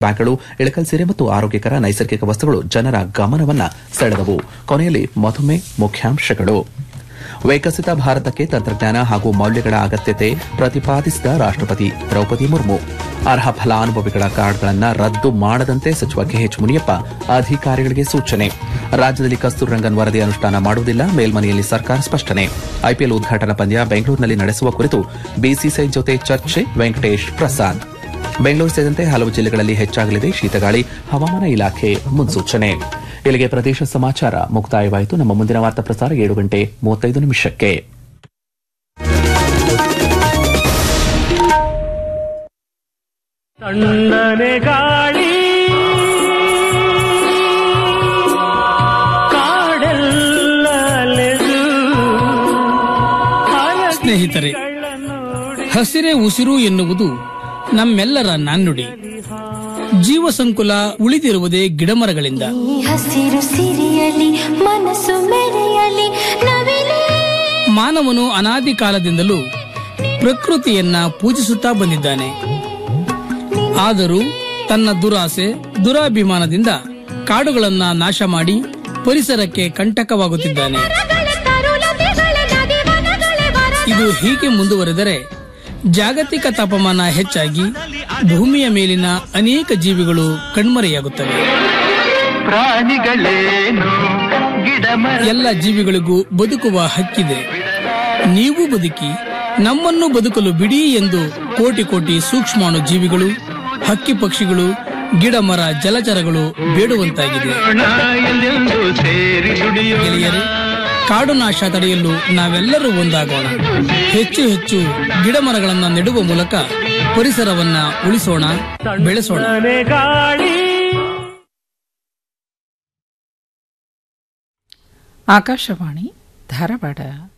ಬ್ಯಾಗ್ಗಳು ಇಳಕಲ್ ಸೀರೆ ಮತ್ತು ಆರೋಗ್ಯಕರ ನೈಸರ್ಗಿಕ ವಸ್ತುಗಳು ಜನರ ಗಮನವನ್ನ ಸೆಳೆದವು ಕೊನೆಯಲ್ಲಿ ಮತ್ತೊಮ್ಮೆ ಮುಖ್ಯಾಂಶಗಳು ವಿಕಸಿತ ಭಾರತಕ್ಕೆ ತಂತ್ರಜ್ಞಾನ ಹಾಗೂ ಮೌಲ್ಯಗಳ ಅಗತ್ಯತೆ ಪ್ರತಿಪಾದಿಸಿದ ರಾಷ್ಟಪತಿ ದ್ರೌಪದಿ ಮುರ್ಮು ಅರ್ಹ ಫಲಾನುಭವಿಗಳ ಕಾರ್ಡ್ಗಳನ್ನು ರದ್ದು ಮಾಡದಂತೆ ಸಚಿವ ಕೆಎಚ್ ಮುನಿಯಪ್ಪ ಅಧಿಕಾರಿಗಳಿಗೆ ಸೂಚನೆ ರಾಜ್ಯದಲ್ಲಿ ಕಸ್ತೂರಿ ರಂಗನ್ ವರದಿ ಅನುಷ್ಠಾನ ಮಾಡುವುದಿಲ್ಲ ಮೇಲ್ಮನೆಯಲ್ಲಿ ಸರ್ಕಾರ ಸ್ಪಷ್ಟನೆ ಐಪಿಎಲ್ ಉದ್ಘಾಟನಾ ಪಂದ್ಯ ಬೆಂಗಳೂರಿನಲ್ಲಿ ನಡೆಸುವ ಕುರಿತು ಬಿಸಿಸಿಐ ಜೊತೆ ಚರ್ಚೆ ವೆಂಕಟೇಶ್ ಪ್ರಸಾದ್ ಬೆಂಗಳೂರು ಸೇರಿದಂತೆ ಹಲವು ಜಿಲ್ಲೆಗಳಲ್ಲಿ ಹೆಚ್ಚಾಗಲಿದೆ ಶೀತಗಾಳಿ ಹವಾಮಾನ ಇಲಾಖೆ ಮುನ್ಸೂಚನೆ ಇಲ್ಲಿಗೆ ಪ್ರದೇಶ ಸಮಾಚಾರ ಮುಕ್ತಾಯವಾಯಿತು ನಮ್ಮ ಮುಂದಿನ ವಾರ್ತಾ ಪ್ರಸಾರ ಏಳು ಗಂಟೆ ಮೂವತ್ತೈದು ನಿಮಿಷಕ್ಕೆ ತಣ್ಣನೆ ಗಾಳಿ ಕಾಡೆಲ್ಲ ಅಲೆದು ಸ್ನೇಹಿತರೆ ಹಸಿರೇ ಉಸಿರು ಎನ್ನುವುದು ನಮ್ಮೆಲ್ಲರ ನಾಣ್ಣುಡಿ ಜೀವ ಸಂಕುಲ ಉಳಿದಿರುವುದೇ ಗಿಡಮರಗಳಿಂದ ಈ ಹಸಿರು ಸಿರಿಯಲಿ ಮನಸ್ಸು ಮೆರೆಯಲಿ ನವಿಲೇ ಮಾನವನು ಅನಾದಿ ಕಾಲದಿಂದಲೂ ಪ್ರಕೃತಿಯನ್ನ ಪೂಜಿಸುತ್ತಾ ಬಂದಿದ್ದಾನೆ ಆದರೂ ತನ್ನ ದುರಾಸೆ ದುರಾಭಿಮಾನದಿಂದ ಕಾಡುಗಳನ್ನ ನಾಶ ಮಾಡಿ ಪರಿಸರಕ್ಕೆ ಕಂಟಕವಾಗುತ್ತಿದ್ದಾನೆ ಇದು ಹೀಗೆ ಮುಂದುವರೆದರೆ ಜಾಗತಿಕ ತಾಪಮಾನ ಹೆಚ್ಚಾಗಿ ಭೂಮಿಯ ಮೇಲಿನ ಅನೇಕ ಜೀವಿಗಳು ಕಣ್ಮರೆಯಾಗುತ್ತವೆ ಪ್ರಾಣಿಗಳೇನು ಗಿಡ ಎಲ್ಲ ಜೀವಿಗಳಿಗೂ ಬದುಕುವ ಹಕ್ಕಿದೆ ನೀವು ಬದುಕಿ ನಮ್ಮನ್ನು ಬದುಕಲು ಬಿಡಿ ಎಂದು ಕೋಟಿ ಕೋಟಿ ಸೂಕ್ಷ್ಮಾಣು ಜೀವಿಗಳು ಹಕ್ಕಿ ಪಕ್ಷಿಗಳು ಗಿಡ ಮರ ಜಲಚರಗಳು ಬೇಡುವಂತಾಗಿದೆ ಎಲ್ಲೆಂದು ಸೇರಿ ದುಡಿಯೋಣ ಗೆಳೆಯರೇ ಕಾಡು ನಾಶ ತಡೆಯಲು ನಾವೆಲ್ಲರೂ ಒಂದಾಗೋಣ ಹೆಚ್ಚು ಹೆಚ್ಚು ಗಿಡ ಮರಗಳನ್ನು ನೆಡುವ ಮೂಲಕ ಪರಿಸರವನ್ನ ಉಳಿಸೋಣ ಬೆಳೆಸೋಣ ತಣ್ಣನೆ ಗಾಳಿ ಆಕಾಶವಾಣಿ ಧಾರವಾಡ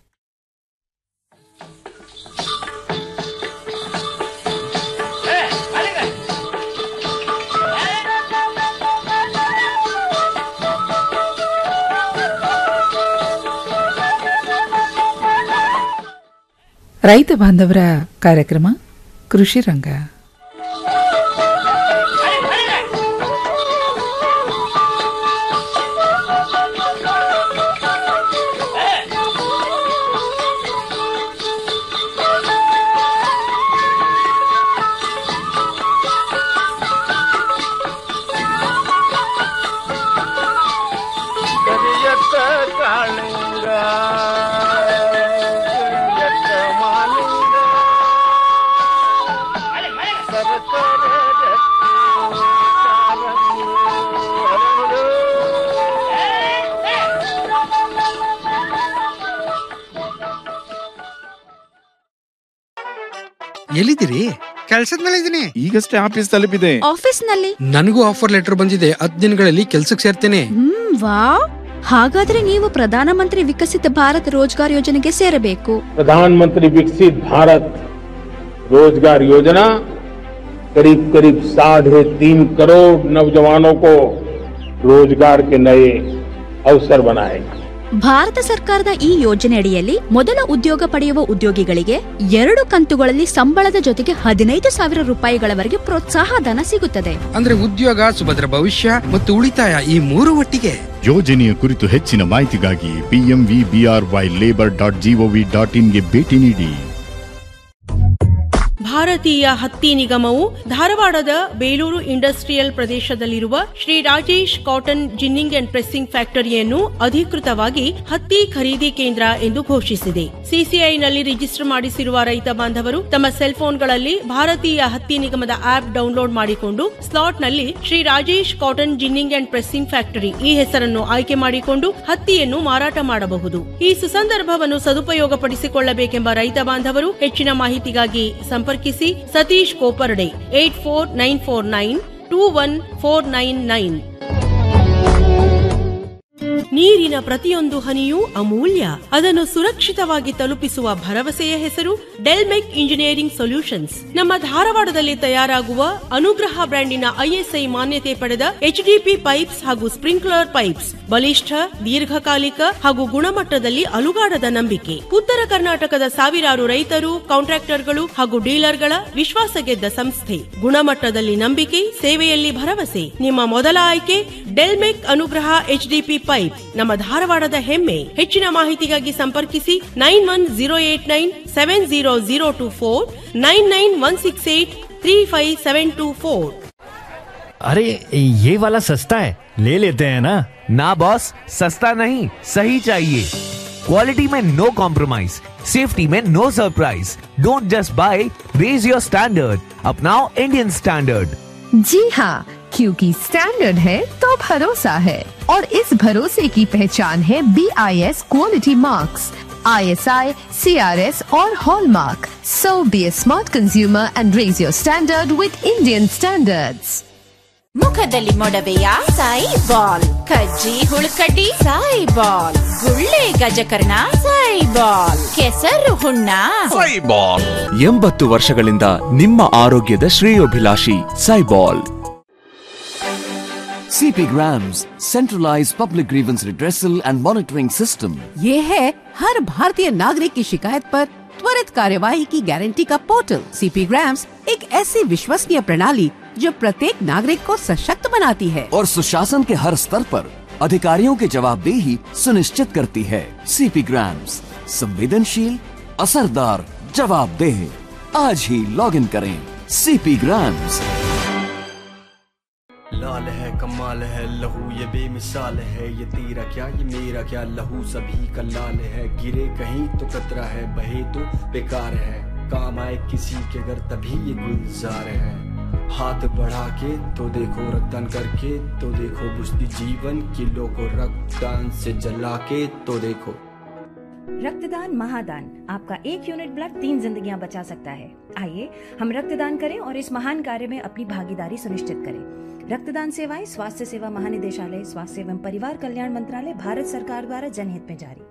ರೈತ ಬಾಂಧವರ ಕಾರ್ಯಕ್ರಮ ಕೃಷಿ ರಂಗ ಕರಿಯತ್ತ ಕಾಳಿಂಗ ಕರಿಯತ್ತ ಮಾಲಿಂಗ ಸರಸರ ರತ್ನ ಕಾರಂಗಿ ಹರಡು. ಎಲ್ಲಿದ್ದೀರಿ ಕೆಲ್ಸದ ಮೇಲೆ ಇದೀನಿ ಈಗಷ್ಟೇ ಆಫೀಸ್ ತಲುಪಿದೆ ಆಫೀಸ್ನಲ್ಲಿ ನನಗೂ ಆಫರ್ ಲೆಟರ್ ಬಂದಿದೆ ಹತ್ತು ದಿನಗಳಲ್ಲಿ ಕೆಲ್ಸಕ್ಕೆ ಸೇರ್ತೇನೆ ಹ್ಮ್ ವಾವ್ ಹಾಗಾದ್ರೆ ನೀವು ಪ್ರಧಾನಮಂತ್ರಿ ವಿಕಸಿತ ಭಾರತ್ ರೋಜ್ಗಾರ್ ಯೋಜನೆಗೆ ಸೇರಬೇಕು प्रधानमंत्री विकसित भारत रोजगार योजना करीब करीब साढ़े तीन करोड़ नौजवानों को रोजगार के नए अवसर बनाएगा ಭಾರತ ಸರ್ಕಾರದ ಈ ಯೋಜನೆ ಅಡಿಯಲ್ಲಿ ಮೊದಲ ಉದ್ಯೋಗ ಪಡೆಯುವ ಉದ್ಯೋಗಿಗಳಿಗೆ ಎರಡು ಕಂತುಗಳಲ್ಲಿ ಸಂಬಳದ ಜೊತೆಗೆ ಹದಿನೈದು ಸಾವಿರ ರೂಪಾಯಿಗಳವರೆಗೆ ಪ್ರೋತ್ಸಾಹ ಧನ ಸಿಗುತ್ತದೆ ಅಂದ್ರೆ ಉದ್ಯೋಗ ಸುಭದ್ರ ಭವಿಷ್ಯ ಮತ್ತು ಉಳಿತಾಯ ಈ ಮೂರು ಒಟ್ಟಿಗೆ ಯೋಜನೆಯ ಕುರಿತು ಹೆಚ್ಚಿನ ಮಾಹಿತಿಗಾಗಿ PMV BRY labour dot gov dot ಇನ್ಗೆ ಭೇಟಿ ನೀಡಿ ಭಾರತೀಯ ಹತ್ತಿ ನಿಗಮವು ಧಾರವಾಡದ ಬೇಲೂರು ಇಂಡಸ್ಟ್ರಿಯಲ್ ಪ್ರದೇಶದಲ್ಲಿರುವ Shri Rajesh cotton ginning and pressing ಫ್ಯಾಕ್ಟರಿಯನ್ನು ಅಧಿಕೃತವಾಗಿ ಹತ್ತಿ ಖರೀದಿ ಕೇಂದ್ರ ಎಂದು ಘೋಷಿಸಿದೆ ಸಿಸಿಐನಲ್ಲಿ ರಿಜಿಸ್ಟರ್ ಮಾಡಿಸಿರುವ ರೈತ ಬಾಂಧವರು ತಮ್ಮ ಸೆಲ್ ಫೋನ್ಗಳಲ್ಲಿ ಭಾರತೀಯ ಹತ್ತಿ ನಿಗಮದ ಆಪ್ ಡೌನ್ಲೋಡ್ ಮಾಡಿಕೊಂಡು ಸ್ಲಾಟ್ನಲ್ಲಿ Shri Rajesh cotton ginning and pressing factory ಈ ಹೆಸರನ್ನು ಆಯ್ಕೆ ಮಾಡಿಕೊಂಡು ಹತ್ತಿಯನ್ನು ಮಾರಾಟ ಮಾಡಬಹುದು ಈ ಸುಸಂದರ್ಭವನ್ನು ಸದುಪಯೋಗಪಡಿಸಿಕೊಳ್ಳಬೇಕೆಂಬ ರೈತ ಬಾಂಧವರು ಹೆಚ್ಚಿನ ಮಾಹಿತಿಗಾಗಿ ಸಂಪರ್ಕಿಸಿ Satish Koparde eight four nine four nine two one four nine nine ನೀರಿನ ಪ್ರತಿಯೊಂದು ಹನಿಯೂ ಅಮೂಲ್ಯ ಅದನ್ನು ಸುರಕ್ಷಿತವಾಗಿ ತಲುಪಿಸುವ ಭರವಸೆಯ ಹೆಸರು ಡೆಲ್ಮೆಕ್ ಇಂಜಿನಿಯರಿಂಗ್ ಸೊಲ್ಯೂಷನ್ಸ್ ನಮ್ಮ ಧಾರವಾಡದಲ್ಲಿ ತಯಾರಾಗುವ ಅನುಗ್ರಹ ಬ್ರ್ಯಾಂಡಿನ ಐಎಸ್ಐ ಮಾನ್ಯತೆ ಪಡೆದ ಎಚ್ಡಿಪಿ ಪೈಪ್ಸ್ ಹಾಗೂ ಸ್ಪ್ರಿಂಕ್ಲರ್ ಪೈಪ್ಸ್ ಬಲಿಷ್ಠ ದೀರ್ಘಕಾಲಿಕ ಹಾಗೂ ಗುಣಮಟ್ಟದಲ್ಲಿ ಅಲುಗಾಡದ ನಂಬಿಕೆ ಉತ್ತರ ಕರ್ನಾಟಕದ ಸಾವಿರಾರು ರೈತರು ಕಾಂಟ್ರಾಕ್ಟರ್ಗಳು ಹಾಗೂ ಡೀಲರ್ಗಳ ವಿಶ್ವಾಸ ಗೆದ್ದ ಸಂಸ್ಥೆ ಗುಣಮಟ್ಟದಲ್ಲಿ ನಂಬಿಕೆ ಸೇವೆಯಲ್ಲಿ ಭರವಸೆ ನಿಮ್ಮ ಮೊದಲ ಆಯ್ಕೆ ಡೆಲ್ಮೆಕ್ ಅನುಗ್ರಹ ಎಚ್ಡಿಪಿ ಪೈಪ್ ನಮ್ಮ ಧಾರವಾಡದ ಹೆಮ್ಮೆ ಹೆಚ್ಚಿನ ಮಾಹಿತಿಗಾಗಿ ಸಂಪರ್ಕಿಸಿ nine one zero eight nine seven zero zero two four nine nine one six eight three five seven two four अरे ये वाला सस्ता है ले लेते हैं ना ना बॉस सस्ता नहीं सही चाहिए क्वालिटी में नो कॉम्प्रोमाइज सेफ्टी में no surprise don't just buy raise your standard अपनाओ इंडियन स्टैंडर्ड जी हाँ क्योंकि स्टैंडर्ड है तो भरोसा है और इस भरोसे की पहचान है B I S quality marks I S I C R S और hallmark so be a smart consumer and raise your standard with Indian standards ಮುಖದಲ್ಲಿ ಮೊಡವೆಯ ಸಾಯಿ ಬಾಲ್ ಕಜ್ಜಿ ಹುಳುಕಡ್ಡಿ ಸಾಯಿ ಬಾಲ್ ಗುಳ್ಳೆ ಗಜಕರ್ಣ ಸಾಯಿ ಬಾಲ್ ಕೆಸರು ಹುಣ್ಣ ಸೈಬಾಲ್ ಎಂಬತ್ತು ವರ್ಷಗಳಿಂದ ನಿಮ್ಮ ಆರೋಗ್ಯದ ಶ್ರೇಯೋಭಿಲಾಷಿ ಸೈಬಾಲ್ CP Grams, centralized public grievance redressal and monitoring system. ये है हर भारतीय नागरिक की शिकायत पर त्वरित कार्यवाही की गारंटी का पोर्टल सीपी ग्राम्स एक ऐसी विश्वसनीय प्रणाली जो प्रत्येक नागरिक को सशक्त बनाती है और सुशासन के हर स्तर पर अधिकारियों की जवाबदेही सुनिश्चित करती है CP Grams, संवेदनशील असरदार जवाबदेह आज ही लॉग इन करें CP Grams. लाल है कमाल है लहू ये बेमिसाल है ये तेरा क्या ये मेरा क्या लहू सभी का लाल है गिरे कहीं तो कतरा है बहे तो बेकार है काम आए किसी के घर तभी ये गुलजार है हाथ बढ़ा के तो देखो रक्तदान करके तो देखो बुझती जीवन किलो को रक्तदान से जला के तो देखो रक्तदान महादान आपका एक यूनिट ब्लड तीन जिंदगियां बचा सकता है आइए हम रक्तदान करें और इस महान कार्य में अपनी भागीदारी सुनिश्चित करें रक्तदान सेवाएं स्वास्थ्य सेवा महानिदेशालय स्वास्थ्य एवं परिवार कल्याण मंत्रालय भारत सरकार द्वारा जनहित में जारी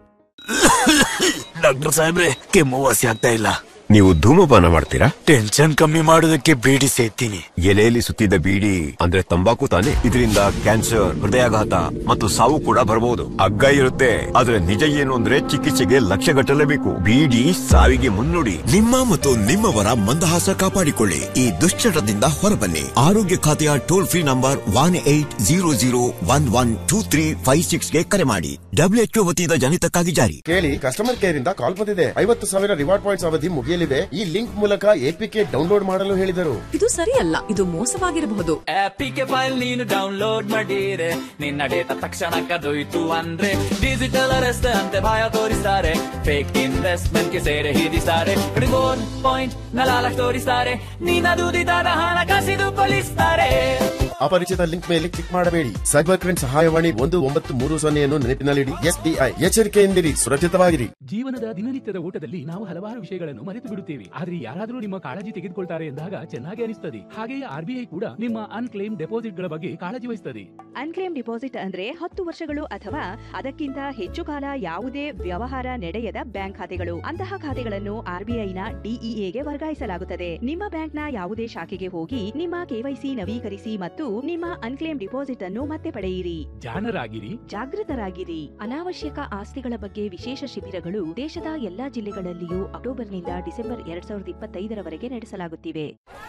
ಡಾಕ್ಟರ್ ಸಾಹೇಬ್ರೆ ಕೆಮ್ಮು ವಾಸಿ ಆಗ್ತಾ ಇಲ್ಲ ನೀವು ಧೂಮಪಾನ ಮಾಡ್ತೀರಾ ಟೆನ್ಷನ್ ಕಮ್ಮಿ ಮಾಡೋದಕ್ಕೆ ಬೀಡಿ ಸೇತೀನಿ ಎಲೆಯಲ್ಲಿ ಸುತ್ತಿದ ಬೀಡಿ ಅಂದ್ರೆ ತಂಬಾಕು ತಾನೆ ಇದರಿಂದ ಕ್ಯಾನ್ಸರ್ ಹೃದಯಾಘಾತ ಮತ್ತು ಸಾವು ಕೂಡ ಬರಬಹುದು ಅಗ್ಗ ಇರುತ್ತೆ ಆದ್ರೆ ನಿಜ ಏನು ಅಂದ್ರೆ ಚಿಕಿತ್ಸೆಗೆ ಲಕ್ಷ ಗಟ್ಟಲೇಬೇಕು ಬೀಡಿ ಸಾವಿಗೆ ಮುನ್ನುಡಿ ನಿಮ್ಮ ಮತ್ತು ನಿಮ್ಮವರ ಮಂದಹಾಸ ಕಾಪಾಡಿಕೊಳ್ಳಿ ಈ ದುಶ್ಚಟದಿಂದ ಹೊರಬನ್ನಿ ಆರೋಗ್ಯ ಖಾತೆಯ toll free number one eight zero zero one one two three five six ಗೆ ಕರೆ ಮಾಡಿ ಡಬ್ಲ್ಯೂಎಚ್ಒ ವತಿಯಿಂದ ಜನಿತಕ್ಕಾಗಿ ಜಾರಿ ಕೇಳಿ ಕಸ್ಟಮರ್ ಕೇರ್ ಇಂದ ಕಾಲ್ ಬಂದಿದೆ ಐವತ್ತು ಸಾವಿರ ರಿವಾರ್ಡ್ ಪಾಯಿಂಟ್ಸ್ ಅವಧಿ ಮುಗಿಯಲಿದೆ ಈ ಲಿಂಕ್ ಮೂಲಕ ಎಪಿಕೆ ಡೌನ್ಲೋಡ್ ಮಾಡಲು ಹೇಳಿದರು ಇದು ಸರಿಯಲ್ಲ ಇದು ಮೋಸವಾಗಿರಬಹುದು ಆಪಿಗೆ ಫೈಲ್ ನೀನು ಡೌನ್ಲೋಡ್ ಮಾಡಿರೆ ನಿನ್ನ ಡೇಟಾ ತಕ್ಷಣ ಕದೊಯ್ತು ಅಂದ್ರೆ ಡಿಜಿಟಲ್ ಅರೆಸ್ಟ್ ಅಂತೆ ಭಯ ತೋರಿಸ್ತಾರೆ ಫೇಕ್ ಇನ್ವೆಸ್ಟ್ಮೆಂಟ್ ಗೆ ಸೇರೆ ಹಿಡಿಸ್ತಾರೆ ರಿಬೋನ್ ಪಾಯಿಂಟ್ ನಲಾಲ ತೋರಿಸ್ತಾರೆ ನಿನ್ನ ದುಡಿದಾದ ಹಣ ಕಸಿದು ಕೊಲಿಸ್ತಾರೆ ಅಪರಿಚಿತ ಲಿಂಕ್ ಮೇಲೆ ಕ್ಲಿಕ್ ಮಾಡಬೇಡಿ ಸೈಬರ್ ಕ್ರೈಮ್ ಸಹಾಯವಾಣಿ ಒಂದು ಒಂಬತ್ತು ಮೂರು ಸೊನ್ನೆಯನ್ನು ನೆನಪಿನಲ್ಲಿಡಿ ಎಸ್ಬಿಐ ಎಚ್ಚರಿಕೆಯಿಂದಿರಿ ಸುರಕ್ಷಿತವಾಗಿರಿ ಜೀವನದ ದಿನನಿತ್ಯದ ಊಟದಲ್ಲಿ ನಾವು ಹಲವಾರು ವಿಷಯಗಳನ್ನು ಮರೆತು ಬಿಡುತ್ತೇವೆ ಆದ್ರೆ ಯಾರಾದರೂ ನಿಮ್ಮ ಕಾಳಜಿ ತೆಗೆದುಕೊಳ್ತಾರೆ ಎಂದಾಗ ಚೆನ್ನಾಗಿ ಅನಿಸ್ತದೆ ಹಾಗೆಯೇ ಆರ್ಬಿಐ ಕೂಡ ನಿಮ್ಮ ಅನ್ಕ್ಲೇಮ್ ಡೆಪಾಸಿಟ್ ಗಳ ಬಗ್ಗೆ ಕಾಳಜಿ ವಹಿಸುತ್ತದೆ ಅನ್ಕ್ಲೇಮ್ ಡಿಪಾಸಿಟ್ ಅಂದ್ರೆ ಹತ್ತು ವರ್ಷಗಳು ಅಥವಾ ಅದಕ್ಕಿಂತ ಹೆಚ್ಚು ಕಾಲ ಯಾವುದೇ ವ್ಯವಹಾರ ನಡೆಯದ ಬ್ಯಾಂಕ್ ಖಾತೆಗಳು ಅಂತಹ ಖಾತೆಗಳನ್ನು ಆರ್ಬಿಐನ ಡಿಇಎಗೆ ವರ್ಗಾಯಿಸಲಾಗುತ್ತದೆ ನಿಮ್ಮ ಬ್ಯಾಂಕ್ನ ಯಾವುದೇ ಶಾಖೆಗೆ ಹೋಗಿ ನಿಮ್ಮ ಕೆವೈಸಿ ನವೀಕರಿಸಿ ಮತ್ತು ನಿಮ್ಮ ಅನ್ಕ್ಲೇಮ್ ಡಿಪಾಸಿಟ್ ಅನ್ನು ಮತ್ತೆ ಪಡೆಯಿರಿ ಜಾಣರಾಗಿರಿ ಜಾಗೃತರಾಗಿರಿ ಅನಾವಶ್ಯಕ ಆಸ್ತಿಗಳ ಬಗ್ಗೆ ವಿಶೇಷ ಶಿಬಿರಗಳು ದೇಶದ ಎಲ್ಲಾ ಜಿಲ್ಲೆಗಳಲ್ಲಿಯೂ ಅಕ್ಟೋಬರ್ನಿಂದ ಡಿಸೆಂಬರ್ ಎರಡ್ ಸಾವಿರದ ಇಪ್ಪತ್ತೈದರವರೆಗೆ ನಡೆಸಲಾಗುತ್ತಿವೆ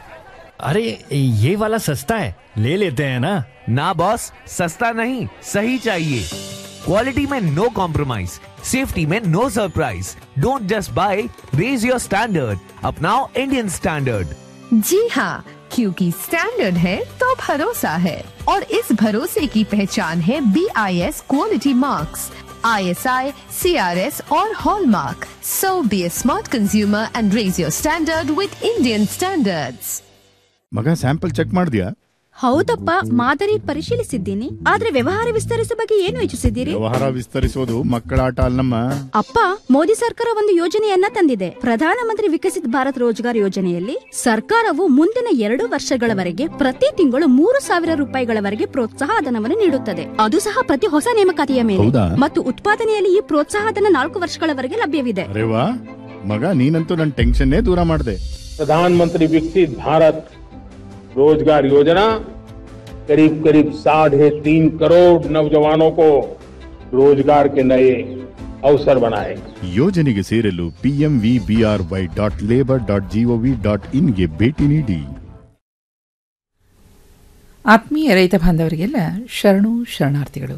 अरे ये वाला सस्ता है ले लेते हैं ना ना बॉस सस्ता नहीं सही चाहिए क्वालिटी में नो कॉम्प्रोमाइज सेफ्टी में no surprise don't just buy raise your standard अपनाओ इंडियन स्टैंडर्ड जी हाँ क्योंकि स्टैंडर्ड है तो भरोसा है और इस भरोसे की पहचान है B I S quality marks I S I C R S और hallmark so be a smart consumer and raise your standard with Indian standards ಮಗ ಸ್ಯಾಂಪಲ್ ಚೆಕ್ ಮಾಡಿದ್ಯಾ ಹೌದಪ್ಪ ಮಾದರಿ ಪರಿಶೀಲಿಸಿದ್ದೀನಿ ಆದ್ರೆ ವ್ಯವಹಾರ ವಿಸ್ತರಿಸುವ ಬಗ್ಗೆ ಏನು ಯೋಚಿಸಿದ್ದೀರಿ ವ್ಯವಹಾರ ವಿಸ್ತರಿಸೋದು ಮಕ್ಕಳ ಆಟ ಅಲ್ಲಮ್ಮ ಅಪ್ಪ ಮೋದಿ ಸರ್ಕಾರ ಒಂದು ಯೋಜನೆಯನ್ನ ತಂದಿದೆ ಪ್ರಧಾನಮಂತ್ರಿ ವಿಕಸಿತ್ ಭಾರತ್ ರೋಜ್ಗಾರ್ ಯೋಜನೆಯಲ್ಲಿ ಸರ್ಕಾರವು ಮುಂದಿನ ಎರಡು ವರ್ಷಗಳವರೆಗೆ ಪ್ರತಿ ತಿಂಗಳು ಮೂರು ಸಾವಿರ ರೂಪಾಯಿಗಳವರೆಗೆ ಪ್ರೋತ್ಸಾಹ ಧನವನ್ನು ನೀಡುತ್ತದೆ ಅದು ಸಹ ಪ್ರತಿ ಹೊಸ ನೇಮಕಾತಿಯ ಮೇಲೆ ಹೌದಾ? ಮತ್ತು ಉತ್ಪಾದನೆಯಲ್ಲಿ ಈ ಪ್ರೋತ್ಸಾಹ ಧನ ನಾಲ್ಕು ವರ್ಷಗಳವರೆಗೆ ಲಭ್ಯವಿದೆ ಅರೆ ವಾ ಮಗ ನೀನಂತೂ ನನ್ನ ಟೆನ್ಷನ್ನೇ ದೂರ ಮಾಡಿದೆ प्रधानमंत्री विकसित भारत रोजगार योजना करीब करीब साढ़े तीन करोड़ नौजवानों को रोजगार के नए अवसर बनाएगा ಯೋಜನೆಗೆ ಸೇರಲು PMV BR Y dot labour dot gov dot ಇನ್ಗೆ ಭೇಟಿ ನೀಡಿ ಆತ್ಮೀಯ ರೈತ ಬಾಂಧವರಿಗೆಲ್ಲ ಶರಣು ಶರಣಾರ್ಥಿಗಳು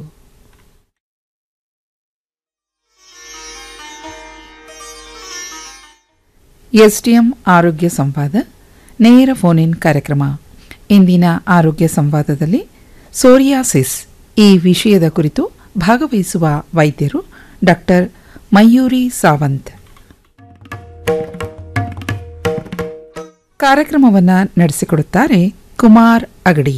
ಎಸ್ಡಿಎಂ ಆರೋಗ್ಯ ಸಂವಾದ ನೇರ ಫೋನ್ ಇನ್ ಕಾರ್ಯಕ್ರಮ ಇಂದಿನ ಆರೋಗ್ಯ ಸಂವಾದದಲ್ಲಿ ಸೋರಿಯಾಸಿಸ್ ಈ ವಿಷಯದ ಕುರಿತು ಭಾಗವಹಿಸುವ ವೈದ್ಯರು ಡಾಕ್ಟರ್ ಮಯೂರಿ ಸಾವಂತ್ ಕಾರ್ಯಕ್ರಮವನ್ನು ನಡೆಸಿಕೊಡುತ್ತಾರೆ ಕುಮಾರ್ ಅಗಡಿ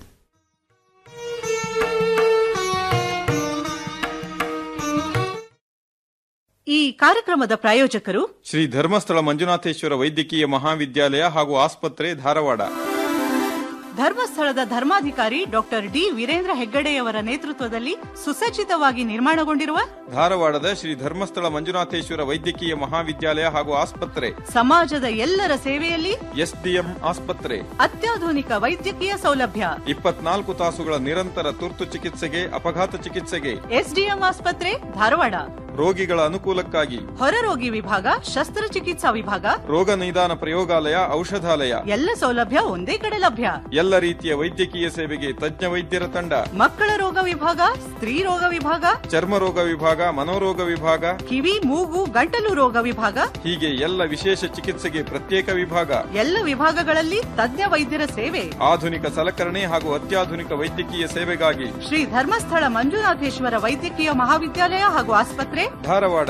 ಈ ಕಾರ್ಯಕ್ರಮದ ಪ್ರಾಯೋಜಕರು ಶ್ರೀ ಧರ್ಮಸ್ಥಳ ಮಂಜುನಾಥೇಶ್ವರ ವೈದ್ಯಕೀಯ ಮಹಾವಿದ್ಯಾಲಯ ಹಾಗೂ ಆಸ್ಪತ್ರೆ ಧಾರವಾಡ ಧರ್ಮಸ್ಥಳದ ಧರ್ಮಾಧಿಕಾರಿ ಡಾಕ್ಟರ್ ಡಿ ವೀರೇಂದ್ರ ಹೆಗ್ಗಡೆಯವರ ನೇತೃತ್ವದಲ್ಲಿ ಸುಸಜ್ಜಿತವಾಗಿ ನಿರ್ಮಾಣಗೊಂಡಿರುವ ಧಾರವಾಡದ ಶ್ರೀ ಧರ್ಮಸ್ಥಳ ಮಂಜುನಾಥೇಶ್ವರ ವೈದ್ಯಕೀಯ ಮಹಾವಿದ್ಯಾಲಯ ಹಾಗೂ ಆಸ್ಪತ್ರೆ ಸಮಾಜದ ಎಲ್ಲರ ಸೇವೆಯಲ್ಲಿ ಎಸ್ಡಿಎಂ ಆಸ್ಪತ್ರೆ ಅತ್ಯಾಧುನಿಕ ವೈದ್ಯಕೀಯ ಸೌಲಭ್ಯ ಇಪ್ಪತ್ನಾಲ್ಕು ತಾಸುಗಳ ನಿರಂತರ ತುರ್ತು ಚಿಕಿತ್ಸೆಗೆ ಅಪಘಾತ ಚಿಕಿತ್ಸೆಗೆ ಎಸ್ಡಿಎಂ ಆಸ್ಪತ್ರೆ ಧಾರವಾಡ ರೋಗಿಗಳ ಅನುಕೂಲಕ್ಕಾಗಿ ಹೊರರೋಗಿ ವಿಭಾಗ ಶಸ್ತ್ರಚಿಕಿತ್ಸಾ ವಿಭಾಗ ರೋಗ ನಿದಾನ ಪ್ರಯೋಗಾಲಯ ಔಷಧಾಲಯ ಎಲ್ಲ ಸೌಲಭ್ಯ ಒಂದೇ ಕಡೆ ಲಭ್ಯ ಎಲ್ಲ ರೀತಿಯ ವೈದ್ಯಕೀಯ ಸೇವೆಗೆ ತಜ್ಞ ವೈದ್ಯರ ತಂಡ ಮಕ್ಕಳ ರೋಗ ವಿಭಾಗ ಸ್ತ್ರೀ ರೋಗ ವಿಭಾಗ ಚರ್ಮ ರೋಗ ವಿಭಾಗ ಮನೋರೋಗ ವಿಭಾಗ ಕಿವಿ ಮೂಗು ಗಂಟಲು ರೋಗ ವಿಭಾಗ ಹೀಗೆ ಎಲ್ಲ ವಿಶೇಷ ಚಿಕಿತ್ಸೆಗೆ ಪ್ರತ್ಯೇಕ ವಿಭಾಗ ಎಲ್ಲ ವಿಭಾಗಗಳಲ್ಲಿ ತಜ್ಞ ವೈದ್ಯರ ಸೇವೆ ಆಧುನಿಕ ಸಲಕರಣೆ ಹಾಗೂ ಅತ್ಯಾಧುನಿಕ ವೈದ್ಯಕೀಯ ಸೇವೆಗಾಗಿ ಶ್ರೀ ಧರ್ಮಸ್ಥಳ ಮಂಜುನಾಥೇಶ್ವರ ವೈದ್ಯಕೀಯ ಮಹಾವಿದ್ಯಾಲಯ ಹಾಗೂ ಆಸ್ಪತ್ರೆ ಧಾರವಾಡ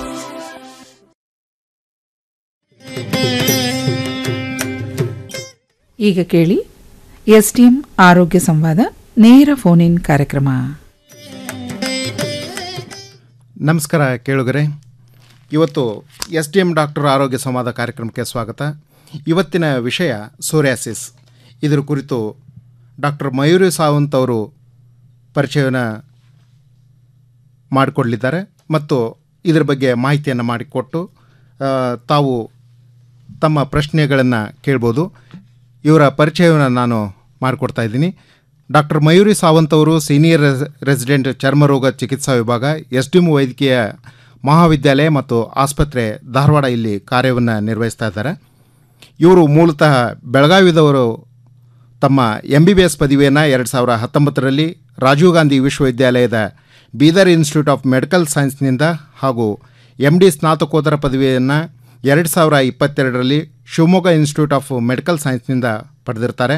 ಈಗ ಕೇಳಿ ಎಸ್ಡಿಎಂ ಆರೋಗ್ಯ ಸಂವಾದ ನೇರ ಫೋನ್ ಇನ್ ಕಾರ್ಯಕ್ರಮ ನಮಸ್ಕಾರ ಕೇಳುಗರೆ ಇವತ್ತು ಎಸ್ ಡಿ ಎಂ ಡಾಕ್ಟರ್ ಆರೋಗ್ಯ ಸಂವಾದ ಕಾರ್ಯಕ್ರಮಕ್ಕೆ ಸ್ವಾಗತ ಇವತ್ತಿನ ವಿಷಯ ಸೋರಿಯಾಸಿಸ್ ಇದರ ಕುರಿತು ಡಾಕ್ಟರ್ ಮಯೂರಿ ಸಾವಂತ್ ಅವರು ಪರಿಚಯವನ್ನು ಮಾಡಿಕೊಡಲಿದ್ದಾರೆ ಮತ್ತು ಇದರ ಬಗ್ಗೆ ಮಾಹಿತಿಯನ್ನು ಮಾಡಿಕೊಟ್ಟು ಆ, ತಾವು ತಮ್ಮ ಪ್ರಶ್ನೆಗಳನ್ನು ಕೇಳ್ಬೋದು ಇವರ ಪರಿಚಯವನ್ನು ನಾನು ಮಾಡಿಕೊಡ್ತಾ ಇದ್ದೀನಿ ಡಾಕ್ಟರ್ ಮಯೂರಿ ಸಾವಂತ್ ಅವರು ಸೀನಿಯರ್ ರೆಸ್- ರೆಸಿಡೆಂಟ್ ಚರ್ಮರೋಗ ಚಿಕಿತ್ಸಾ ವಿಭಾಗ ಎಸ್ ಡಿ ವೈದ್ಯಕೀಯ ಮಹಾವಿದ್ಯಾಲಯ ಮತ್ತು ಆಸ್ಪತ್ರೆ ಧಾರವಾಡ ಇಲ್ಲಿ ಕಾರ್ಯವನ್ನು ನಿರ್ವಹಿಸ್ತಾ ಇದ್ದಾರೆ ಇವರು ಮೂಲತಃ ಬೆಳಗಾವಿದವರು ತಮ್ಮ ಎಂ ಬಿ ಬಿ ಎಸ್ ಪದವಿಯನ್ನು ಎರಡು ಸಾವಿರ ಹತ್ತೊಂಬತ್ತರಲ್ಲಿ ರಾಜೀವ್ ಗಾಂಧಿ ವಿಶ್ವವಿದ್ಯಾಲಯದ ಬೀದರ್ ಇನ್ಸ್ಟಿಟ್ಯೂಟ್ ಆಫ್ ಮೆಡಿಕಲ್ ಸೈನ್ಸ್ನಿಂದ ಹಾಗೂ ಎಮ್ ಡಿ ಸ್ನಾತಕೋತ್ತರ ಪದವಿಯನ್ನು ಎರಡು ಸಾವಿರ ಇಪ್ಪತ್ತೆರಡರಲ್ಲಿ ಶಿವಮೊಗ್ಗ ಇನ್ಸ್ಟಿಟ್ಯೂಟ್ ಆಫ್ ಮೆಡಿಕಲ್ ಸೈನ್ಸ್ನಿಂದ ಪಡೆದಿರ್ತಾರೆ